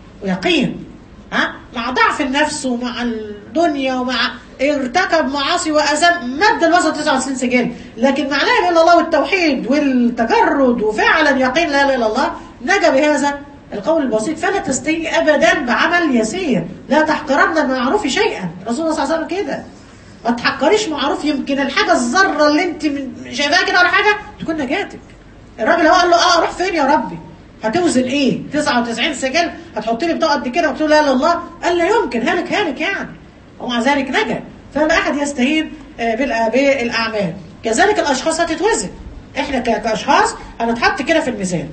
ويقين ها مع ضعف النفس ومع الدنيا ومع ارتكب معاصي واذى مد البصر 99 سجل لكن مع لا اله الا الله والتوحيد والتجرد وفعلا يقين لا اله الا الله نجا بهذا القول البسيط فلا تستهي ابدا بعمل يسير لا تحقرن المعروف شيئا رسول الله صلى الله عليه وسلم كده ما تحقريش معروف يمكن الحاجه الذره اللي انت من- شايفاها كده ولا حاجه تكون نجاتك الراجل هو قال له اه اروح فين يا ربي هتوزن ايه 99 سجل هتحط لي بطاقه قد كده وتقول لا اله الا الله قال لا يمكن هلك هلك يعني ومع ذلك نجا فلا احد يستهين آه، بالأ- بالاعمال كذلك الاشخاص هتتوزن احنا ك- كاشخاص هنتحط كده في الميزان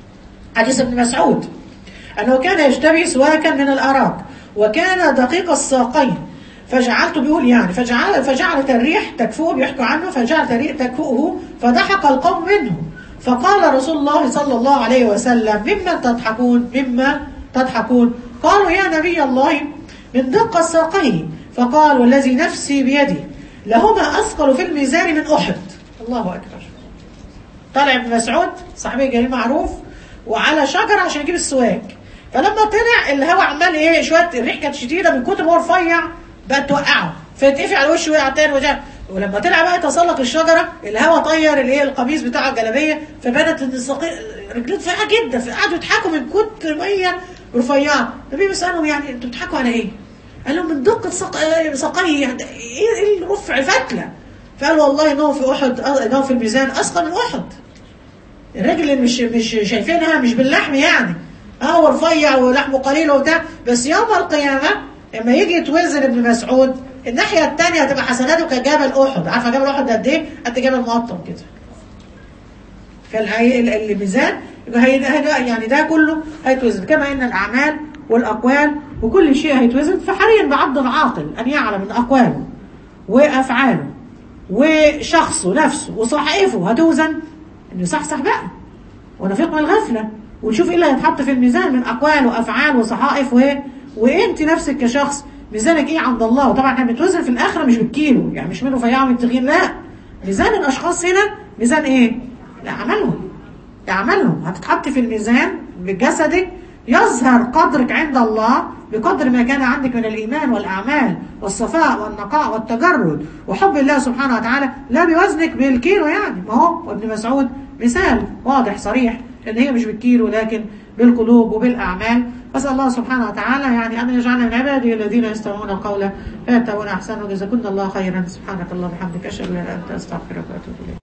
حديث ابن مسعود أنه كان يشتري سواكا من الأراك وكان دقيق الساقين فجعلت بيقول يعني فجعل فجعلت الريح تكفؤه بيحكوا عنه فجعلت الريح تكفؤه فضحك القوم منه فقال رسول الله صلى الله عليه وسلم مما تضحكون مما تضحكون قالوا يا نبي الله من دقة ساقيه فقال والذي نفسي بيده لهما أثقل في الميزان من أحد الله أكبر طالع ابن مسعود صاحبي جليل معروف وعلى شجره عشان يجيب السواك فلما طلع الهواء عمال ايه شويه الريح كانت شديده من كتر ما هو رفيع بقت توقعه فيتقفل على وشه وقع تاني وجع ولما طلع بقى يتسلق الشجره الهواء طير اللي هي القميص بتاع الجلابيه فبانت ان الساقي رجليه رفيعه جدا فقعدوا يضحكوا من كتر ما هي رفيعه النبي بيسالهم يعني انتوا بتضحكوا على ايه؟ قال لهم من دقه ساق... ساقيه يعني ايه ايه الرفع فتله فقال والله ان هو في احد ان هو في الميزان اثقل من احد الراجل اللي مش مش شايفينها مش باللحم يعني اه هو رفيع ولحمه قليل وبتاع بس يوم القيامه لما يجي يتوزن ابن مسعود الناحيه الثانيه هتبقى حسناته كجبل احد عارفه جبل احد قد ايه؟ قد جبل مقطم كده فالميزان يبقى هي هي- يعني ده كله هيتوزن كما ان الاعمال والاقوال وكل شيء هيتوزن فحريا بعبد العاقل ان يعلم ان اقواله وافعاله وشخصه نفسه وصحائفه هتوزن انه يصحصح بقى ونفيق من الغفله ونشوف ايه اللي هيتحط في الميزان من اقوال وافعال وصحائف و... وانت نفسك كشخص ميزانك ايه عند الله وطبعا احنا بنتوزن في الاخره مش بالكيلو يعني مش من رفيعه من تخين لا ميزان الاشخاص هنا ميزان ايه؟ لاعمالهم اعمالهم هتتحط في الميزان بجسدك يظهر قدرك عند الله بقدر ما كان عندك من الإيمان والأعمال والصفاء والنقاء والتجرد وحب الله سبحانه وتعالى لا بوزنك بالكيلو يعني ما هو وابن مسعود مثال واضح صريح ان هي مش بالكيلو لكن بالقلوب وبالأعمال أسأل الله سبحانه وتعالى يعني أن يجعلنا من عباده الذين يستمعون القول فيتبعون أحسنه جزاكم الله خيرا سبحانك اللهم وبحمدك أشهد أن لا إله إلا أنت أستغفرك وأتوب إليك